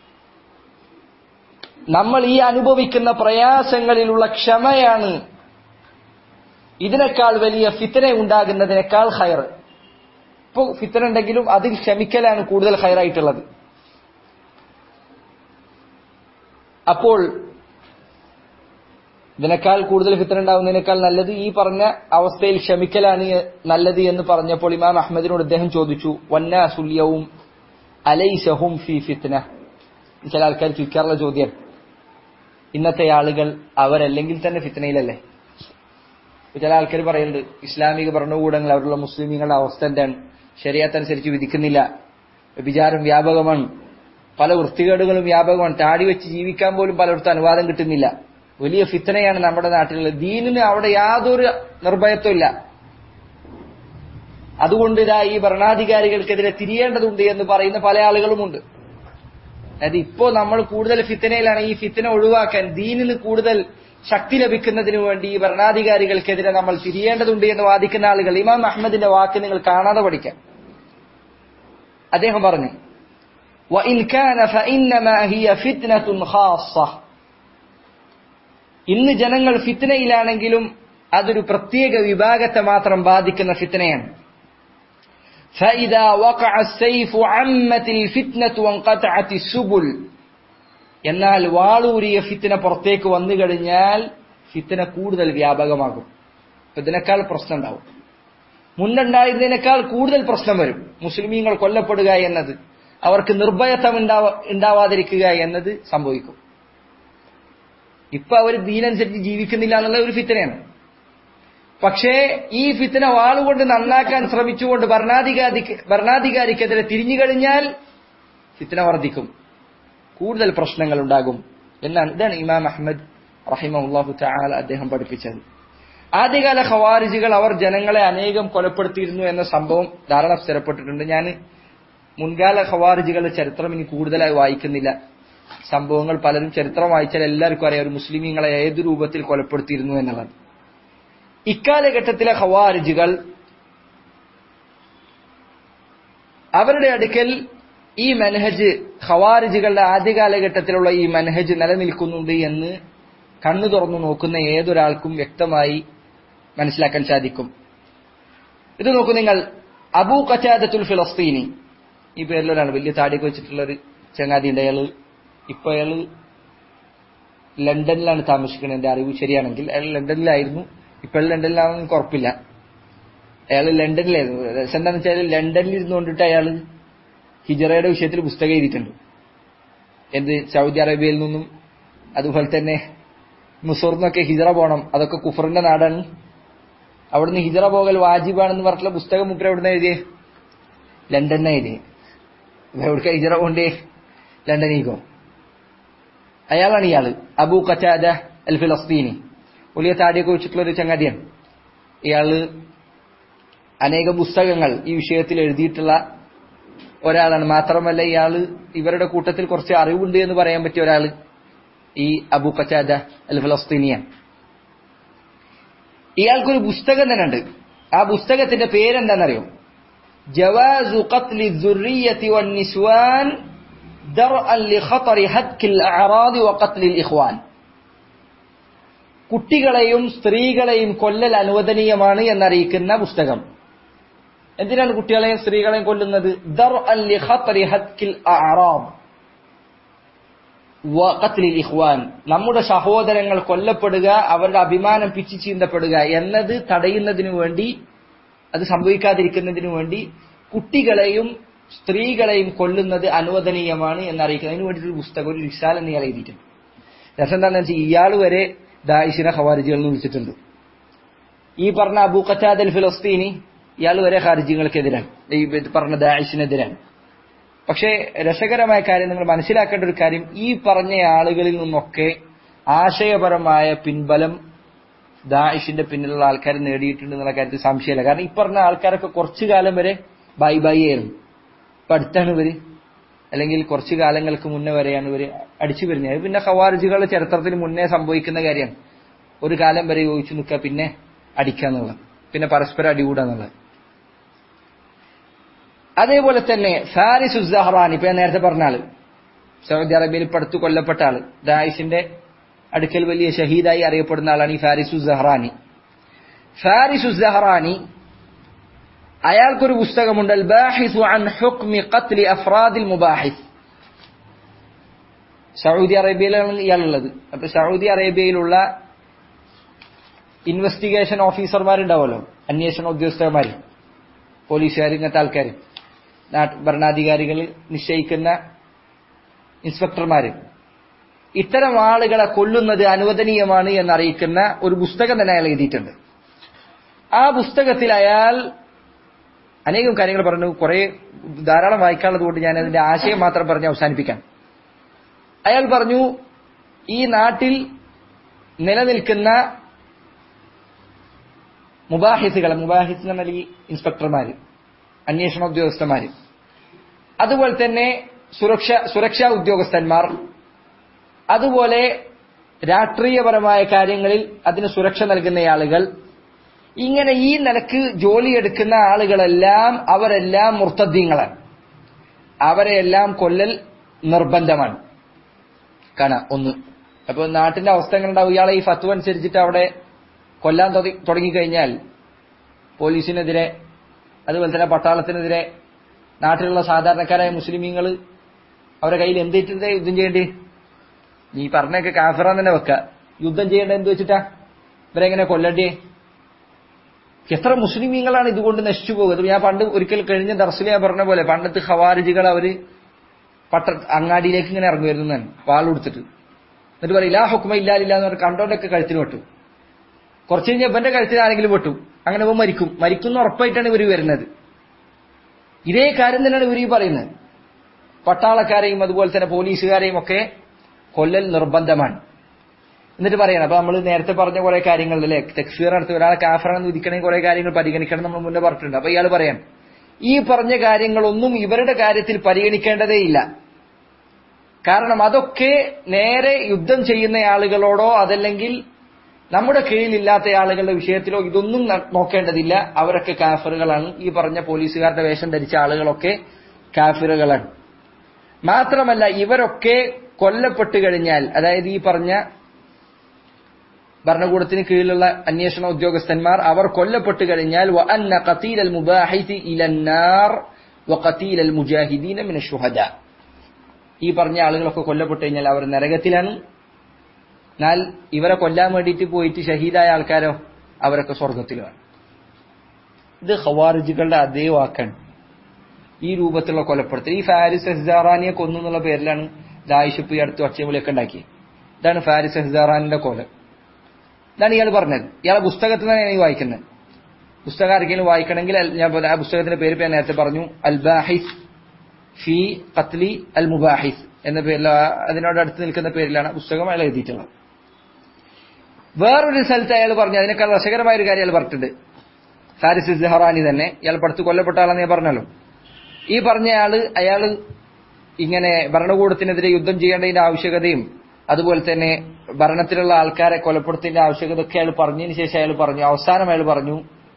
നമ്മൾ ഈ അനുഭവിക്കുന്ന പ്രയാസങ്ങളിലുള്ള ക്ഷമയാണ് ഇതിനേക്കാൾ വലിയ ഫിത്തന ഉണ്ടാകുന്നതിനേക്കാൾ ഹയർ ഇപ്പോൾ ഫിത്തന ഉണ്ടെങ്കിലും അതിൽ ക്ഷമിക്കലാണ് കൂടുതൽ ഹയറായിട്ടുള്ളത് അപ്പോൾ ഇതിനേക്കാൾ കൂടുതൽ ഫിത്തന ഉണ്ടാകുന്നതിനേക്കാൾ നല്ലത് ഈ പറഞ്ഞ അവസ്ഥയിൽ ക്ഷമിക്കലാണ് നല്ലത് എന്ന് പറഞ്ഞപ്പോൾ ഇമാം അഹമ്മദിനോട് അദ്ദേഹം ചോദിച്ചു വന്നാസുല്യവും അലൈസഹും ഫി ഫിത്തന ചില ആൾക്കാർ ചോദിക്കാറുള്ള ചോദ്യം ഇന്നത്തെ ആളുകൾ അവരല്ലെങ്കിൽ തന്നെ ഫിത്തനയിലല്ലേ ചില ആൾക്കാർ പറയുന്നുണ്ട് ഇസ്ലാമിക ഭരണകൂടങ്ങൾ അവരുള്ള മുസ്ലിമീങ്ങളുടെ അവസ്ഥ എന്താണ് ശരിയാത്തനുസരിച്ച് വിധിക്കുന്നില്ല വിചാരം വ്യാപകമാണ് പല വൃത്തികേടുകളും വ്യാപകമാണ് താടി വെച്ച് ജീവിക്കാൻ പോലും പലയിടത്തും അനുവാദം കിട്ടുന്നില്ല വലിയ ഫിത്തനയാണ് നമ്മുടെ നാട്ടിലുള്ളത് ദീനിന് അവിടെ യാതൊരു നിർഭയത്വമില്ല അതുകൊണ്ട് ഇതാ ഈ ഭരണാധികാരികൾക്കെതിരെ തിരിയേണ്ടതുണ്ട് എന്ന് പറയുന്ന പല ആളുകളുമുണ്ട് അതായത് ഇപ്പോ നമ്മൾ കൂടുതൽ ഫിത്തനയിലാണ് ഈ ഫിത്തന ഒഴിവാക്കാൻ ദീനിന് കൂടുതൽ ശക്തി ലഭിക്കുന്നതിന് വേണ്ടി ഈ ഭരണാധികാരികൾക്കെതിരെ നമ്മൾ തിരിയേണ്ടതുണ്ട് എന്ന് വാദിക്കുന്ന ആളുകൾ ഇമാം അഹമ്മദിന്റെ വാക്ക് നിങ്ങൾ കാണാതെ പഠിക്കാം അദ്ദേഹം പറഞ്ഞു وإن كان فإنما هي فتنة خاصة ഇന്ന് ജനങ്ങൾ ഫിത്നയിലാണെങ്കിലും അതൊരു പ്രത്യേക വിഭാഗത്തെ മാത്രം ബാധിക്കുന്ന ഫിത്നയാണ് فإذا وقع السيف عمت الفتنة وانقطعت السبل എന്നാൽ വാളൂരിയ ഫിത്തിന പുറത്തേക്ക് വന്നു കഴിഞ്ഞാൽ ഫിത്തിന കൂടുതൽ വ്യാപകമാകും അപ്പൊ ഇതിനേക്കാൾ പ്രശ്നം ഉണ്ടാവും മുന്നുണ്ടായിരുന്നതിനേക്കാൾ കൂടുതൽ പ്രശ്നം വരും മുസ്ലിമീങ്ങൾ കൊല്ലപ്പെടുക എന്നത് അവർക്ക് നിർഭയത്വം ഉണ്ടാവാ ഉണ്ടാവാതിരിക്കുക എന്നത് സംഭവിക്കും ഇപ്പൊ അവർ ദീനനുസരിച്ച് ജീവിക്കുന്നില്ല എന്നുള്ള ഒരു ഫിത്തനയാണ് പക്ഷേ ഈ ഫിത്തന വാളുകൊണ്ട് നന്നാക്കാൻ ശ്രമിച്ചുകൊണ്ട് ഭരണാധികാരി ഭരണാധികാരിക്കെതിരെ തിരിഞ്ഞു കഴിഞ്ഞാൽ ഫിത്തന വർദ്ധിക്കും കൂടുതൽ പ്രശ്നങ്ങൾ ഉണ്ടാകും എന്നാണ് ഇതാണ് ഇമാം അഹമ്മദ് റഹിമഹുല്ലാഹു തആല അദ്ദേഹം പഠിപ്പിച്ചത് ആദ്യകാല ഖവാരിജുകൾ അവർ ജനങ്ങളെ അനേകം കൊലപ്പെടുത്തിയിരുന്നു എന്ന സംഭവം ധാരാളം സ്ഥിരപ്പെട്ടിട്ടുണ്ട് ഞാൻ മുൻകാല ഖവാരിജുകളുടെ ചരിത്രം ഇനി കൂടുതലായി വായിക്കുന്നില്ല സംഭവങ്ങൾ പലരും ചരിത്രം വായിച്ചാൽ എല്ലാവർക്കും അറിയാം ഒരു മുസ്ലിമീങ്ങളെ ഏത് രൂപത്തിൽ കൊലപ്പെടുത്തിയിരുന്നു എന്നുള്ളത് ഇക്കാലഘട്ടത്തിലെ ഖവാരിജുകൾ അവരുടെ അടുക്കൽ ഈ മനഹജ് ഖവാരിജുകളുടെ ആദ്യ കാലഘട്ടത്തിലുള്ള ഈ മനഹജ് നിലനിൽക്കുന്നുണ്ട് എന്ന് കണ്ണു തുറന്നു നോക്കുന്ന ഏതൊരാൾക്കും വ്യക്തമായി മനസ്സിലാക്കാൻ സാധിക്കും ഇത് നോക്കൂ നിങ്ങൾ അബൂ കച്ചാദത്തുൽ ഫിലസ്തീനി ഈ പേരിലൊരാണ് വലിയ താടിയൊക്കെ വെച്ചിട്ടുള്ള ഒരു ചങ്ങാതിന്റെ അയാള് ഇപ്പൊ അയാള് ലണ്ടനിലാണ് താമസിക്കുന്നത് എന്റെ അറിവ് ശരിയാണെങ്കിൽ അയാൾ ലണ്ടനിലായിരുന്നു ഇപ്പോൾ ലണ്ടനിലാണെന്ന് എനിക്ക് ഉറപ്പില്ല അയാൾ ലണ്ടനിലായിരുന്നു രസം എന്താണെന്ന് വെച്ചാൽ ലണ്ടനിൽ ഇരുന്നുകൊണ്ടിട്ട് അയാള് ഹിജറയുടെ വിഷയത്തിൽ പുസ്തകം എഴുതിയിട്ടുണ്ട് എന്ത് സൗദി അറേബ്യയിൽ നിന്നും അതുപോലെ തന്നെ മുസൂറിനൊക്കെ ഹിജറ പോകണം അതൊക്കെ കുഫറിന്റെ നാടാണ് അവിടുന്ന് ഹിജറ പോകൽ വാജിബാണെന്ന് പറഞ്ഞിട്ടുള്ള പുസ്തകം മുപ്പര എവിടുന്ന് എഴുതിയേ ലണ്ടനിനെ എഴുതിയേ എവിടേക്ക് ഹിജറ കൊണ്ടേ ലണ്ടനിക്കോ അയാളാണ് ഇയാള് അബു കച്ചാദ അൽ ഫിലസ്തീനി വലിയ താടിയൊക്കെ വെച്ചിട്ടുള്ള ഒരു ചങ്ങാതിയാണ് ഇയാള് അനേകം പുസ്തകങ്ങൾ ഈ വിഷയത്തിൽ എഴുതിയിട്ടുള്ള ഒരാളാണ് മാത്രമല്ല ഇയാള് ഇവരുടെ കൂട്ടത്തിൽ കുറച്ച് അറിവുണ്ട് എന്ന് പറയാൻ പറ്റിയ ഒരാള് ഈ അബു കച്ചാദ അൽ ഫലസ്തീനിയാണ് ഇയാൾക്കൊരു പുസ്തകം തന്നെ ഉണ്ട് ആ പുസ്തകത്തിന്റെ പേരെന്താണെന്നറിയോ ജവാസു ഖത്ലി الذرية والنسوان درءا لخطر هتك الأعراض وقتل الإخوان കുട്ടികളെയും സ്ത്രീകളെയും കൊല്ലൽ അനുവദനീയമാണ് എന്നറിയിക്കുന്ന പുസ്തകം എന്തിനാണ് കുട്ടികളെയും സ്ത്രീകളെയും കൊല്ലുന്നത് ദർ അൽ ഖത്രി ഹത്കിൽ അഅറാബ് വഖത്ലിൽ ഇഖ്വാൻ നമ്മുടെ സഹോദരങ്ങൾ കൊല്ലപ്പെടുക അവരുടെ അഭിമാനം പിച്ചു ചീന്തപ്പെടുക എന്നത് തടയുന്നതിനു വേണ്ടി അത് സംഭവിക്കാതിരിക്കുന്നതിനു വേണ്ടി കുട്ടികളെയും സ്ത്രീകളെയും കൊല്ലുന്നത് അനുവദനീയമാണ് എന്നറിയിക്കുന്നതിന് വേണ്ടിയിട്ട് ഒരു പുസ്തകം ഒരു റിസാൽ എന്ന് ഇയാൾ എഴുതിയിട്ടുണ്ട് രസം എന്താണെന്ന് വെച്ചാൽ ഇയാൾ വരെ ദായിഷിനെ ഖവാരിജികൾ എന്ന് വിളിച്ചിട്ടുണ്ട് ഈ പറഞ്ഞ അബൂ ഖച്ചാദ് അൽ ഫിലസ്തീനി ഇയാൾ വരെ ഖാരിജികൾക്കെതിരാണ് ഈ പറഞ്ഞ ദായിഷിനെതിരാണ് പക്ഷേ രസകരമായ കാര്യം നിങ്ങൾ മനസ്സിലാക്കേണ്ട ഒരു കാര്യം ഈ പറഞ്ഞ ആളുകളിൽ നിന്നൊക്കെ ആശയപരമായ പിൻബലം ദാഇഷിന്റെ പിന്നിലുള്ള ആൾക്കാർ നേടിയിട്ടുണ്ട് എന്നുള്ള കാര്യത്തിൽ സംശയമില്ല കാരണം ഈ പറഞ്ഞ ആൾക്കാരൊക്കെ കുറച്ചു കാലം വരെ ബൈ ബൈ ആയിരുന്നു ഇപ്പൊ അടുത്താണ് ഇവര് അല്ലെങ്കിൽ കുറച്ചു കാലങ്ങൾക്ക് മുന്നേ വരെയാണ് ഇവര് അടിച്ചു വരുന്നത് അത് പിന്നെ ഖവാരിജുകളുടെ ചരിത്രത്തിന് മുന്നേ സംഭവിക്കുന്ന കാര്യമാണ് ഒരു കാലം വരെ യോജിച്ചു നിൽക്കുക പിന്നെ അടിക്കുക എന്നുള്ളത് പിന്നെ പരസ്പരം അടികൂടുക എന്നുള്ളത് അതേപോലെ തന്നെ ഫാരിസ് ഉസ്സഹറാൻ ഇപ്പൊ ഞാൻ നേരത്തെ പറഞ്ഞ ആള് സൗദി അറേബ്യയിൽ ഇപ്പൊ അടുത്ത് കൊല്ലപ്പെട്ട ആള് ദായിഷിന്റെ അടുക്കൽ വലിയ ഷഹീദായി അറിയപ്പെടുന്ന ആളാണ് ഈ ഫാരിസ് ഉസ്സഹറാനി ഫാരിസ് ഉസ്സഹറാനി അയാൾക്കൊരു പുസ്തകമുണ്ട് അൽ ബാഹിസു അൻ ഹുക്മി ഖത്ലി അഫ്രാദിൽ മുബാഹിസ് സൗദി അറേബ്യയിലാണ് ഇയാളുള്ളത് അപ്പൊ സൗദി അറേബ്യയിലുള്ള ഇൻവെസ്റ്റിഗേഷൻ ഓഫീസർമാരുണ്ടാവുമല്ലോ അന്വേഷണ ഉദ്യോഗസ്ഥന്മാർ പോലീസുകാർ ഇങ്ങനത്തെ ആൾക്കാർ നാട്ട് ഭരണാധികാരികൾ നിശ്ചയിക്കുന്ന ഇൻസ്പെക്ടർമാര് ഇത്തരം ആളുകളെ കൊല്ലുന്നത് അനുവദനീയമാണ് എന്നറിയിക്കുന്ന ഒരു പുസ്തകം തന്നെ അയാൾ എഴുതിയിട്ടുണ്ട് ആ പുസ്തകത്തിൽ അയാൾ അനേകം കാര്യങ്ങൾ പറഞ്ഞു കുറെ ധാരാളം വായിക്കാനുള്ളത് കൊണ്ട് ഞാൻ അതിന്റെ ആശയം മാത്രം പറഞ്ഞ് അവസാനിപ്പിക്കാം അയാൾ പറഞ്ഞു ഈ നാട്ടിൽ നിലനിൽക്കുന്ന മുബാഹിസുകൾ മുബാഹിസ് എന്ന് പറഞ്ഞാൽ ഈ ഇൻസ്പെക്ടർമാര് അന്വേഷണ ഉദ്യോഗസ്ഥന്മാര് അതുപോലെ തന്നെ സുരക്ഷ സുരക്ഷാ ഉദ്യോഗസ്ഥന്മാർ അതുപോലെ രാഷ്ട്രീയപരമായ കാര്യങ്ങളിൽ അതിന് സുരക്ഷ നൽകുന്ന ആളുകൾ ഇങ്ങനെ ഈ നിലക്ക് ജോലിയെടുക്കുന്ന ആളുകളെല്ലാം അവരെല്ലാം മുർത്തദ്ദീങ്ങളാണ് അവരെയെല്ലാം കൊല്ലൽ നിർബന്ധമാണ് കാണാം ഒന്ന് അപ്പൊ നാട്ടിന്റെ അവസ്ഥ എങ്ങനെ ഉണ്ടാവും ഇയാളെ ഈ ഫത്വ അനുസരിച്ചിട്ട് അവിടെ കൊല്ലാൻ തുട- തുടങ്ങിക്കഴിഞ്ഞാൽ പോലീസിനെതിരെ അതുപോലെ തന്നെ പട്ടാളത്തിനെതിരെ നാട്ടിലുള്ള സാധാരണക്കാരായ മുസ്ലിമീങ്ങൾ അവരുടെ കയ്യിൽ എന്തിട്ടിട്ടേ യുദ്ധം ചെയ്യേണ്ടി നീ പറഞ്ഞൊക്കെ കാഫിറാൻ തന്നെ വെക്ക യുദ്ധം ചെയ്യേണ്ട എന്ത് വെച്ചിട്ടാ ഇവരെങ്ങനെ കൊല്ലണ്ടേ എത്ര മുസ്ലിമീങ്ങളാണ് ഇതുകൊണ്ട് നശിച്ചു പോകുന്നത് ഞാൻ പണ്ട് ഒരിക്കൽ കഴിഞ്ഞ ദർശനം ഞാൻ പറഞ്ഞ പോലെ പണ്ടത്തെ ഖവാരിജികൾ അവര് പട്ട അങ്ങാടിയിലേക്ക് ഇങ്ങനെ ഇറങ്ങുമായിരുന്നു ഞാൻ വാൾ കൊടുത്തിട്ട് എന്നിട്ട് പറയും ഇല്ലാ ഹുക്മ ഇല്ലാലില്ല എന്ന് പറഞ്ഞ് കണ്ടോണ്ടൊക്കെ കഴുത്തിന് വെട്ടു കുറച്ച് കഴിഞ്ഞ് ഇവന്റെ കഴുത്തിന് ആരെങ്കിലും വെട്ടു അങ്ങനെ ഇവൻ മരിക്കും മരിക്കുന്ന ഉറപ്പായിട്ടാണ് ഇവർ വരുന്നത് ഇതേ കാര്യം തന്നെയാണ് ഇവർ ഈ പറയുന്നത് പട്ടാളക്കാരെയും അതുപോലെ തന്നെ പോലീസുകാരെയും ഒക്കെ കൊല്ലൽ നിർബന്ധമാണ് എന്നിട്ട് പറയണം അപ്പൊ നമ്മൾ നേരത്തെ പറഞ്ഞ കുറെ കാര്യങ്ങൾ അല്ലെ തെക്ഫീർ നടത്തി ഒരാളെ കാഫറാണെന്ന് വിധിക്കണമെങ്കിൽ കുറെ കാര്യങ്ങൾ പരിഗണിക്കണം നമ്മൾ മുന്നേ പറഞ്ഞിട്ടുണ്ട് അപ്പൊ ഇയാൾ പറയാം ഈ പറഞ്ഞ കാര്യങ്ങളൊന്നും ഇവരുടെ കാര്യത്തിൽ പരിഗണിക്കേണ്ടതേയില്ല കാരണം അതൊക്കെ നേരെ യുദ്ധം ചെയ്യുന്ന ആളുകളോടോ അതല്ലെങ്കിൽ നമ്മുടെ കീഴിലില്ലാത്ത ആളുകളുടെ വിഷയത്തിലോ ഇതൊന്നും ന- നോക്കേണ്ടതില്ല അവരൊക്കെ കാഫറുകളാണ് ഈ പറഞ്ഞ പോലീസുകാരുടെ വേഷം ധരിച്ച ആളുകളൊക്കെ കാഫിറുകളാണ് മാത്രമല്ല ഇവരൊക്കെ കൊല്ലപ്പെട്ടു കഴിഞ്ഞാൽ അതായത് ഈ പറഞ്ഞ ഭരണകൂടത്തിന് കീഴിലുള്ള അന്വേഷണ ഉദ്യോഗസ്ഥന്മാർ അവർ കൊല്ലപ്പെട്ടു കഴിഞ്ഞാൽ وأن قتيل المباحث إلى النار وقتيل المجاهدين من الشهداء ഈ പറഞ്ഞ ആളുകളൊക്കെ കൊല്ലപ്പെട്ടു കഴിഞ്ഞാൽ അവർ നരകത്തിലാണ് എന്നാൽ ഇവരെ കൊല്ലാൻ വേണ്ടിയിട്ട് പോയിട്ട് ഷഹീദായ ആൾക്കാരോ അവരൊക്കെ സ്വർഗത്തിലുമാണ് ഇത് ഖവാറിജുകളുടെ അതേ വാക്കാണ് ഈ രൂപത്തിലുള്ള കൊലപ്പെടുത്തൽ ഈ ഫാരിസ് ഹെസാറാനിയെ കൊന്നു എന്നുള്ള പേരിലാണ് ദായിഷിപ്പ് ഈ അടുത്ത് ഒച്ചവിളിയൊക്കെ ഉണ്ടാക്കി ഇതാണ് ഫാരിസ് ഹെസാറാനിന്റെ കൊല ഇതാണ് ഇയാൾ പറഞ്ഞത് ഇയാളെ പുസ്തകത്തിൽ നിന്നാണ് ഈ വായിക്കുന്നത് പുസ്തകം ആർക്കെങ്കിലും വായിക്കണമെങ്കിൽ അൽ- ഞാൻ പറഞ്ഞ ആ പുസ്തകത്തിന്റെ പേര് ഇപ്പൊ ഞാൻ നേരത്തെ പറഞ്ഞു അൽ ബാഹിസ് ഫി ഖത്ലി അൽ മുബാഹിസ് എന്ന പേരിൽ ആ- അതിനോട് അടുത്ത് നിൽക്കുന്ന പേരിലാണ് പുസ്തകം അയാൾ എഴുതിയിട്ടുള്ളത് വേറൊരു സ്ഥലത്ത് അയാൾ പറഞ്ഞു അതിനേക്കാൾ രസകരമായ ഒരു കാര്യം അയാൾ പറഞ്ഞിട്ടുണ്ട് ഫാരിസ് ജഹറാനി തന്നെ ഇയാൾ പഠിത്ത് കൊല്ലപ്പെട്ട ആളെന്ന് ഞാൻ പറഞ്ഞല്ലോ ഈ പറഞ്ഞ ആള് അയാള് ഇങ്ങനെ ഭരണകൂടത്തിനെതിരെ യുദ്ധം ചെയ്യേണ്ടതിന്റെ ആവശ്യകതയും അതുപോലെ തന്നെ ഭരണത്തിലുള്ള ആൾക്കാരെ കൊലപ്പെടുത്തേണ്ട ആവശ്യകത ഒക്കെ അയാൾ പറഞ്ഞതിന് ശേഷം അയാൾ പറഞ്ഞു അവസാനം അയാൾ പറഞ്ഞു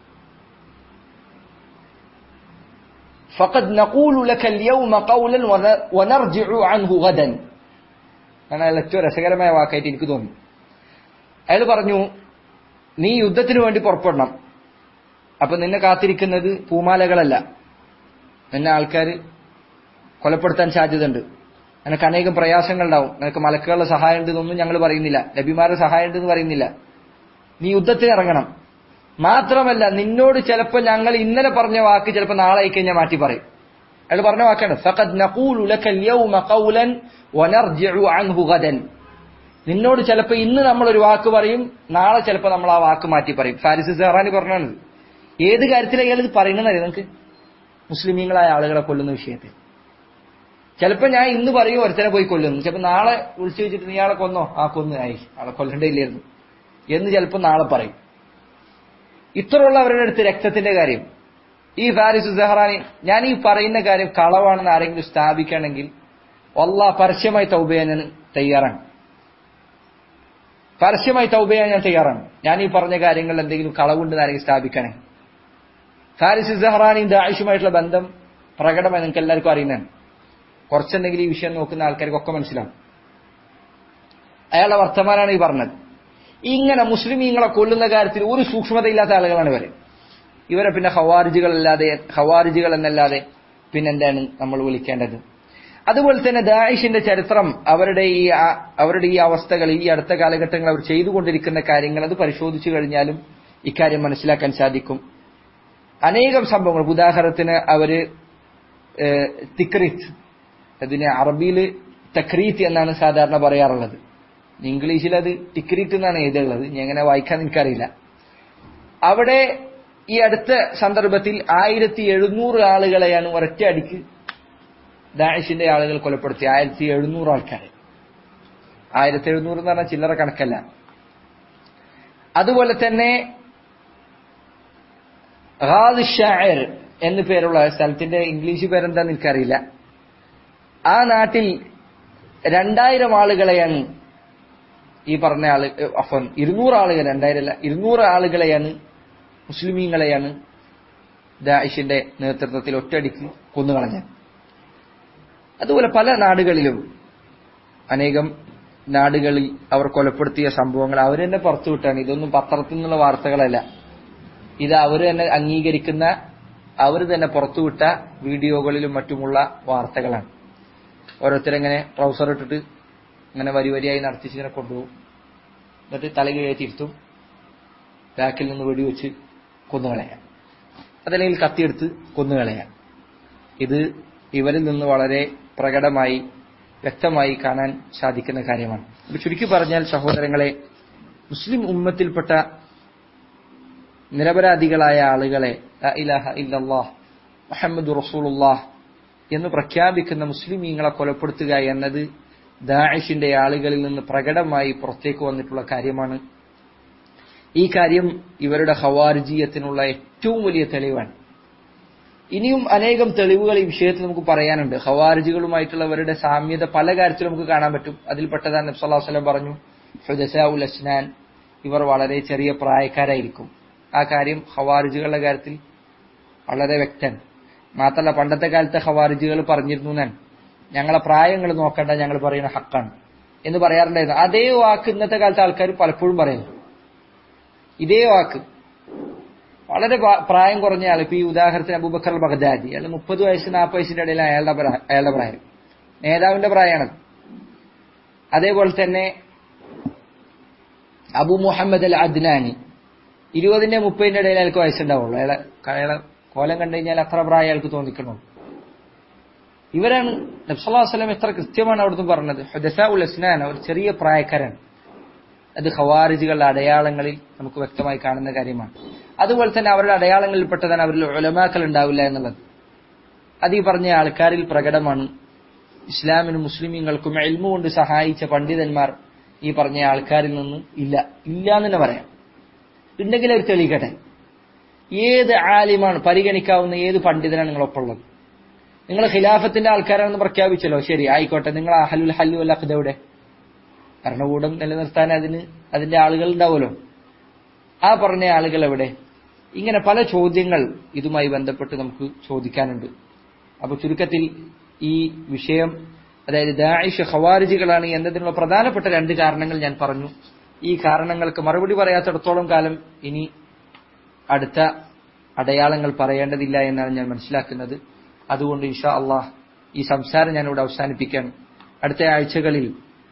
فقد نقول لك اليوم قولا ون- ونرجع عنه غدا ആണ് അയാൾ ഏറ്റവും രസകരമായ വാക്കായിട്ട് എനിക്ക് തോന്നി അയാൾ പറഞ്ഞു നീ യുദ്ധത്തിന് വേണ്ടി പുറപ്പെടണം അപ്പൊ നിന്നെ കാത്തിരിക്കുന്നത് പൂമാലകളല്ല നിന്നെ ആൾക്കാർ കൊലപ്പെടുത്താൻ സാധ്യതയുണ്ട് നിനക്ക് അനേകം പ്രയാസങ്ങൾ ഉണ്ടാവും നിനക്ക് മലക്കുകളുടെ സഹായം ഉണ്ടെന്നൊന്നും ഞങ്ങൾ പറയുന്നില്ല നബിമാരുടെ സഹായം ഉണ്ടെന്ന് പറയുന്നില്ല നീ യുദ്ധത്തിന് ഇറങ്ങണം മാത്രമല്ല നിന്നോട് ചിലപ്പോൾ ഞങ്ങൾ ഇന്നലെ പറഞ്ഞ വാക്ക് ചിലപ്പോൾ നാളെ ആയിക്കഴിഞ്ഞാൽ മാറ്റി പറയും അയാൾ പറഞ്ഞ വാക്കാണ് ഫഖദ് നഖൂലു ലക അൽയൗമ ഖൗലൻ വനർജിഉ അൻഹു ഗദൻ നിന്നോട് ചിലപ്പോൾ ഇന്ന് നമ്മൾ ഒരു വാക്ക് പറയും നാളെ ചിലപ്പോൾ നമ്മൾ ആ വാക്ക് മാറ്റി പറയും ഫാരിസ് സെഹറാനി പറഞ്ഞാണ് ഏത് കാര്യത്തിലാണ് ഇയാൾ ഇത് പറയുന്നത് നിങ്ങൾക്ക് മുസ്ലിമീങ്ങളായ ആളുകളെ കൊല്ലുന്ന വിഷയത്തിൽ ചിലപ്പോ ഞാൻ ഇന്ന് പറയും ഒരുത്തനെ പോയി കൊല്ലുന്നു ചിലപ്പോ നാളെ വിളിച്ചു വെച്ചിട്ട് നീ ആളെ കൊന്നോ ആ കൊന്നു ആയി ആളെ കൊല്ലണ്ടേയില്ലായിരുന്നു എന്ന് ചിലപ്പോ നാളെ പറയും ഇത്രയുള്ള അവരുടെ അടുത്ത് രക്തത്തിന്റെ കാര്യം ഈ ഫാരിസ് സെഹറാനി ഞാൻ ഈ പറയുന്ന കാര്യം കളവാണെന്ന് ആരെങ്കിലും സ്ഥാപിക്കുകയാണെങ്കിൽ ഒല്ല പരസ്യമായി തൗബ ചെയ്യാൻ ഞാൻ തയ്യാറാണ് പരസ്യമായി തൗബ ചെയ്യാൻ ഞാൻ തയ്യാറാണ് ഞാൻ ഈ പറഞ്ഞ കാര്യങ്ങളിൽ എന്തെങ്കിലും കളവുണ്ടെന്ന് ആരെങ്കിലും സ്ഥാപിക്കണേ ഫാരിസ് സെഹ്റാനിയും ദായിഷുമായിട്ടുള്ള ബന്ധം പ്രകടമായി നിങ്ങൾക്ക് എല്ലാവർക്കും അറിയുന്നതാണ് കുറച്ചെന്തെങ്കിലും ഈ വിഷയം നോക്കുന്ന ആൾക്കാർക്കൊക്കെ മനസ്സിലാവും അയാളുടെ വർത്തമാനാണ് ഈ പറഞ്ഞത് ഇങ്ങനെ മുസ്ലിമീങ്ങളെ കൊല്ലുന്ന കാര്യത്തിൽ ഒരു സൂക്ഷ്മതയില്ലാത്ത ആളുകളാണ് ഇവര് ഇവരെ പിന്നെ ഹവാരിജുകളല്ലാതെ ഹവാരിജുകൾ എന്നല്ലാതെ പിന്നെന്താണ് നമ്മൾ വിളിക്കേണ്ടത് അതുപോലെ തന്നെ ദായിഷിന്റെ ചരിത്രം അവരുടെ ഈ ആ- അവരുടെ ഈ അവസ്ഥകൾ ഈ അടുത്ത കാലഘട്ടങ്ങൾ അവർ ചെയ്തുകൊണ്ടിരിക്കുന്ന കാര്യങ്ങൾ അത് പരിശോധിച്ചു കഴിഞ്ഞാലും ഇക്കാര്യം മനസ്സിലാക്കാൻ സാധിക്കും അനേകം സംഭവങ്ങൾ ഉദാഹരണത്തിന് അവര് ഏഹ്, തിക്രീത്ത് അതിന് അറബിയിൽ തക്രീത്ത് എന്നാണ് സാധാരണ പറയാറുള്ളത് ഇംഗ്ലീഷിൽ അത് ടിക്രീറ്റ് എന്നാണ് എഴുതിയുള്ളത് ഞാൻ എങ്ങനെ വായിക്കാൻ എനിക്കറിയില്ല അവിടെ ഈ അടുത്ത സന്ദർഭത്തിൽ ആയിരത്തി എഴുന്നൂറ് ആളുകളെയാണ് ഒരൊറ്റ അടിക്ക് ദാഷിന്റെ ആളുകൾ കൊലപ്പെടുത്തി ആയിരത്തി എഴുന്നൂറ് ആൾക്കാരെ ആയിരത്തി എഴുന്നൂറ് എന്ന് പറഞ്ഞാൽ ചില്ലറ കണക്കല്ല അതുപോലെ തന്നെ ഖാദ് ഷായർ എന്ന് പേരുള്ള സ്ഥലത്തിന്റെ ഇംഗ്ലീഷ് പേരെന്താന്ന് എനിക്കറിയില്ല ആ നാട്ടിൽ രണ്ടായിരം ആളുകളെയാണ് ഈ പറഞ്ഞ ആള് അഫൻ ഇരുന്നൂറ് ആളുകൾ രണ്ടായിരമല്ല ഇരുന്നൂറ് ആളുകളെയാണ് മുസ്ലിമീങ്ങളെയാണ് ദാഇഷിന്റെ നേതൃത്വത്തിൽ ഒറ്റയടിക്ക് കൊന്നുകളഞ്ഞത് അതുപോലെ പല നാടുകളിലും അനേകം നാടുകളിൽ അവർ കൊലപ്പെടുത്തിയ സംഭവങ്ങൾ അവർ തന്നെ പുറത്തുവിട്ടാണ് ഇതൊന്നും പത്രത്തിൽ നിന്നുള്ള വാർത്തകളല്ല ഇത് അവർ തന്നെ അംഗീകരിക്കുന്ന അവർ തന്നെ പുറത്തുവിട്ട വീഡിയോകളിലും മറ്റുമുള്ള വാർത്തകളാണ് ഓരോരുത്തരെങ്ങനെ ട്രൗസർ ഇട്ടിട്ട് ഇങ്ങനെ വരി വരിയായി നടത്തിച്ച് ഇങ്ങനെ കൊണ്ടുപോകും എന്നിട്ട് തലകീഴത്തിരുത്തും ബാക്കിൽ നിന്ന് വെടിവെച്ച് കൊന്നുകളയാം അതല്ലെങ്കിൽ കത്തിയെടുത്ത് കൊന്നുകളയാം ഇത് ഇവരിൽ നിന്ന് വളരെ പ്രകടമായി വ്യക്തമായി കാണാൻ സാധിക്കുന്ന കാര്യമാണ് ഇപ്പൊ ചുരുക്കി പറഞ്ഞാൽ സഹോദരങ്ങളെ മുസ്ലിം ഉമ്മത്തിൽപ്പെട്ട നിരപരാധികളായ ആളുകളെ ലാ ഇലാഹ ഇല്ലല്ലാഹ് മുഹമ്മദ് റസൂലുള്ളാഹ് എന്ന് പ്രഖ്യാപിക്കുന്ന മുസ്ലിമീങ്ങളെ കൊലപ്പെടുത്തുക എന്നത് ദാഇഷിന്റെ ആളുകളിൽ നിന്ന് പ്രകടമായി പുറത്തേക്ക് വന്നിട്ടുള്ള കാര്യമാണ് ഈ കാര്യം ഇവരുടെ ഹവാർജീയത്തിനുള്ള ഏറ്റവും വലിയ തെളിവാണ് ഇനിയും അനേകം തെളിവുകൾ ഈ വിഷയത്തിൽ നമുക്ക് പറയാനുണ്ട് ഹവാർജികളുമായിട്ടുള്ളവരുടെ സാമ്യത പല കാര്യത്തിലും നമുക്ക് കാണാൻ പറ്റും അതിൽപ്പെട്ടതാണ് നബ്സല്ലാഹു വസ്ലം പറഞ്ഞു ഹുദസാഉൽ അസ്നാൻ ഇവർ വളരെ ചെറിയ പ്രായക്കാരായിരിക്കും ആ കാര്യം ഹവാർജികളുടെ കാര്യത്തിൽ വളരെ വ്യക്തൻ മാത്രമല്ല പണ്ടത്തെ കാലത്തെ ഹവാർജികൾ പറഞ്ഞിരുന്നു ഞാൻ ഞങ്ങളെ പ്രായങ്ങൾ നോക്കണ്ട ഞങ്ങൾ പറയുന്ന ഹക്കാണ് എന്ന് പറയാറുണ്ടായിരുന്നു അതേ വാക്ക് ഇന്നത്തെ കാലത്തെ ആൾക്കാർ പലപ്പോഴും പറയുന്നു ഇതേ വാക്ക് വളരെ പ്രായം കുറഞ്ഞ ആൾ ഇപ്പൊ ഈ ഉദാഹരണത്തിന് അബൂബക്കർ ബഗ്ദാദി അയാൾ മുപ്പത് വയസ്സ് നാൽപ്പത് വയസ്സിന്റെ ഇടയിൽ അയാളുടെ അയാളുടെ പ്രായം നേതാവിന്റെ പ്രായമാണ് അതേപോലെ തന്നെ അബു മുഹമ്മദ് അൽ അദ്നാനി ഇരുപതിന്റെ മുപ്പതിന്റെ ഇടയിൽ അയാൾക്ക് വയസ്സുണ്ടാവുള്ളൂ അയാളെ അയാളെ കോലം കണ്ടു കഴിഞ്ഞാൽ അത്ര പ്രായം അയാൾക്ക് തോന്നിക്കണോ ഇവരാണ് നബ്സല്ലാ വസ്ലം എത്ര കൃത്യമാണ് അവിടുന്ന് പറഞ്ഞത് ഹുദസാ ഉൽ അസ്നാൻ അവർ ചെറിയ പ്രായക്കാരാണ് അത് ഖവാരിജുകളുടെ അടയാളങ്ങളിൽ നമുക്ക് വ്യക്തമായി കാണുന്ന കാര്യമാണ് അതുപോലെ തന്നെ അവരുടെ അടയാളങ്ങളിൽപ്പെട്ടതാണ് അവരിൽ ഉലമാക്കൾ ഉണ്ടാവില്ല എന്നുള്ളത് അത് ഈ പറഞ്ഞ ആൾക്കാരിൽ പ്രകടമാണ് ഇസ്ലാമിനും മുസ്ലിമീങ്ങൾക്കും എൽമു കൊണ്ട് സഹായിച്ച പണ്ഡിതന്മാർ ഈ പറഞ്ഞ ആൾക്കാരിൽ നിന്ന് ഇല്ല ഇല്ല എന്ന് തന്നെ പറയാം ഉണ്ടെങ്കിൽ അവർ തെളിയിക്കട്ടെ ഏത് ആലിമാണ് പരിഗണിക്കാവുന്ന ഏത് പണ്ഡിതനാണ് നിങ്ങളൊപ്പം ഉള്ളത് നിങ്ങൾ ഖിലാഫത്തിന്റെ ആൾക്കാരാണെന്ന് പ്രഖ്യാപിച്ചല്ലോ ശരി ആയിക്കോട്ടെ നിങ്ങൾ അഹലുൽ ഹല്ലു അല്ല എവിടെ ഭരണകൂടം നിലനിർത്താൻ അതിന് അതിന്റെ ആളുകൾ ഉണ്ടാവുമല്ലോ ആ പറഞ്ഞ ആളുകൾ എവിടെ ഇങ്ങനെ പല ചോദ്യങ്ങൾ ഇതുമായി ബന്ധപ്പെട്ട് നമുക്ക് ചോദിക്കാനുണ്ട് അപ്പൊ ചുരുക്കത്തിൽ ഈ വിഷയം അതായത് ദാഇഷ് ഖവാരിജികളാണ് എന്നതിനുള്ള പ്രധാനപ്പെട്ട രണ്ട് കാരണങ്ങൾ ഞാൻ പറഞ്ഞു ഈ കാരണങ്ങൾക്ക് മറുപടി പറയാത്തിടത്തോളം കാലം ഇനി അടുത്ത അടയാളങ്ങൾ പറയേണ്ടതില്ല എന്നാണ് ഞാൻ മനസ്സിലാക്കുന്നത് അതുകൊണ്ട് ഇൻഷാ അള്ളാഹ് ഈ സംസാരം ഞാനിവിടെ അവസാനിപ്പിക്കാൻ അടുത്ത ആഴ്ചകളിൽ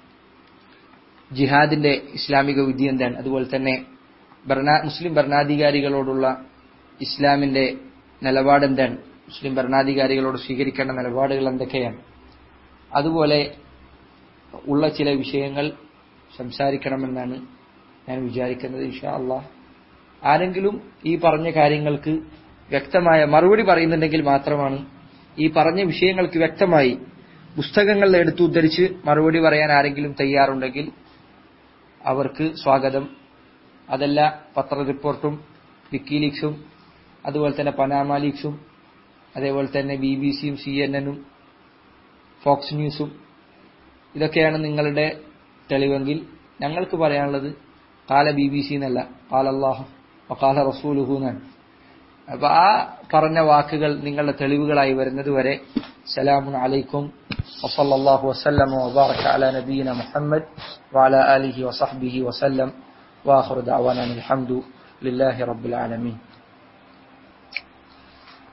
ജിഹാദിന്റെ ഇസ്ലാമിക വിധി എന്താണ് അതുപോലെ തന്നെ ഭരണ മുസ്ലിം ഭരണാധികാരികളോടുള്ള ഇസ്ലാമിന്റെ നിലപാട് എന്താണ് മുസ്ലിം ഭരണാധികാരികളോട് സ്വീകരിക്കേണ്ട നിലപാടുകൾ എന്തൊക്കെയാണ് അതുപോലെ ഉള്ള ചില വിഷയങ്ങൾ സംസാരിക്കണമെന്നാണ് ഞാൻ വിചാരിക്കുന്നത് ഇൻഷാ അള്ളാഹ് ആരെങ്കിലും ഈ പറഞ്ഞ കാര്യങ്ങൾക്ക് വ്യക്തമായ മറുപടി പറയുന്നുണ്ടെങ്കിൽ മാത്രമാണ് ഈ പറഞ്ഞ വിഷയങ്ങൾക്ക് വ്യക്തമായി പുസ്തകങ്ങൾ എടുത്തു ഉദ്ധരിച്ച് മറുപടി പറയാൻ ആരെങ്കിലും തയ്യാറുണ്ടെങ്കിൽ അവർക്ക് സ്വാഗതം അതല്ല പത്ര റിപ്പോർട്ടും വിക്കിലീക്സും അതുപോലെ തന്നെ പനാമ ലീക്സും അതേപോലെ തന്നെ ബി ബി സിയും സി എൻ എനും ഫോക്സ് ന്യൂസും ഇതൊക്കെയാണ് നിങ്ങളുടെ തെളിവെങ്കിൽ ഞങ്ങൾക്ക് പറയാനുള്ളത് കാല ബി ബി സി എന്നല്ല കാല അള്ളാഹു കാല റസൂലുഹു എന്നാണ് അപ്പൊ ആ പറഞ്ഞ വാക്കുകൾ നിങ്ങളുടെ തെളിവുകളായി വരുന്നത് വരെ സലാമുൻ അലൈക്കും وصلى الله وسلم وبارك على نبينا محمد وعلى آله وصحبه وسلم وآخر دعوانا الحمد لله رب العالمين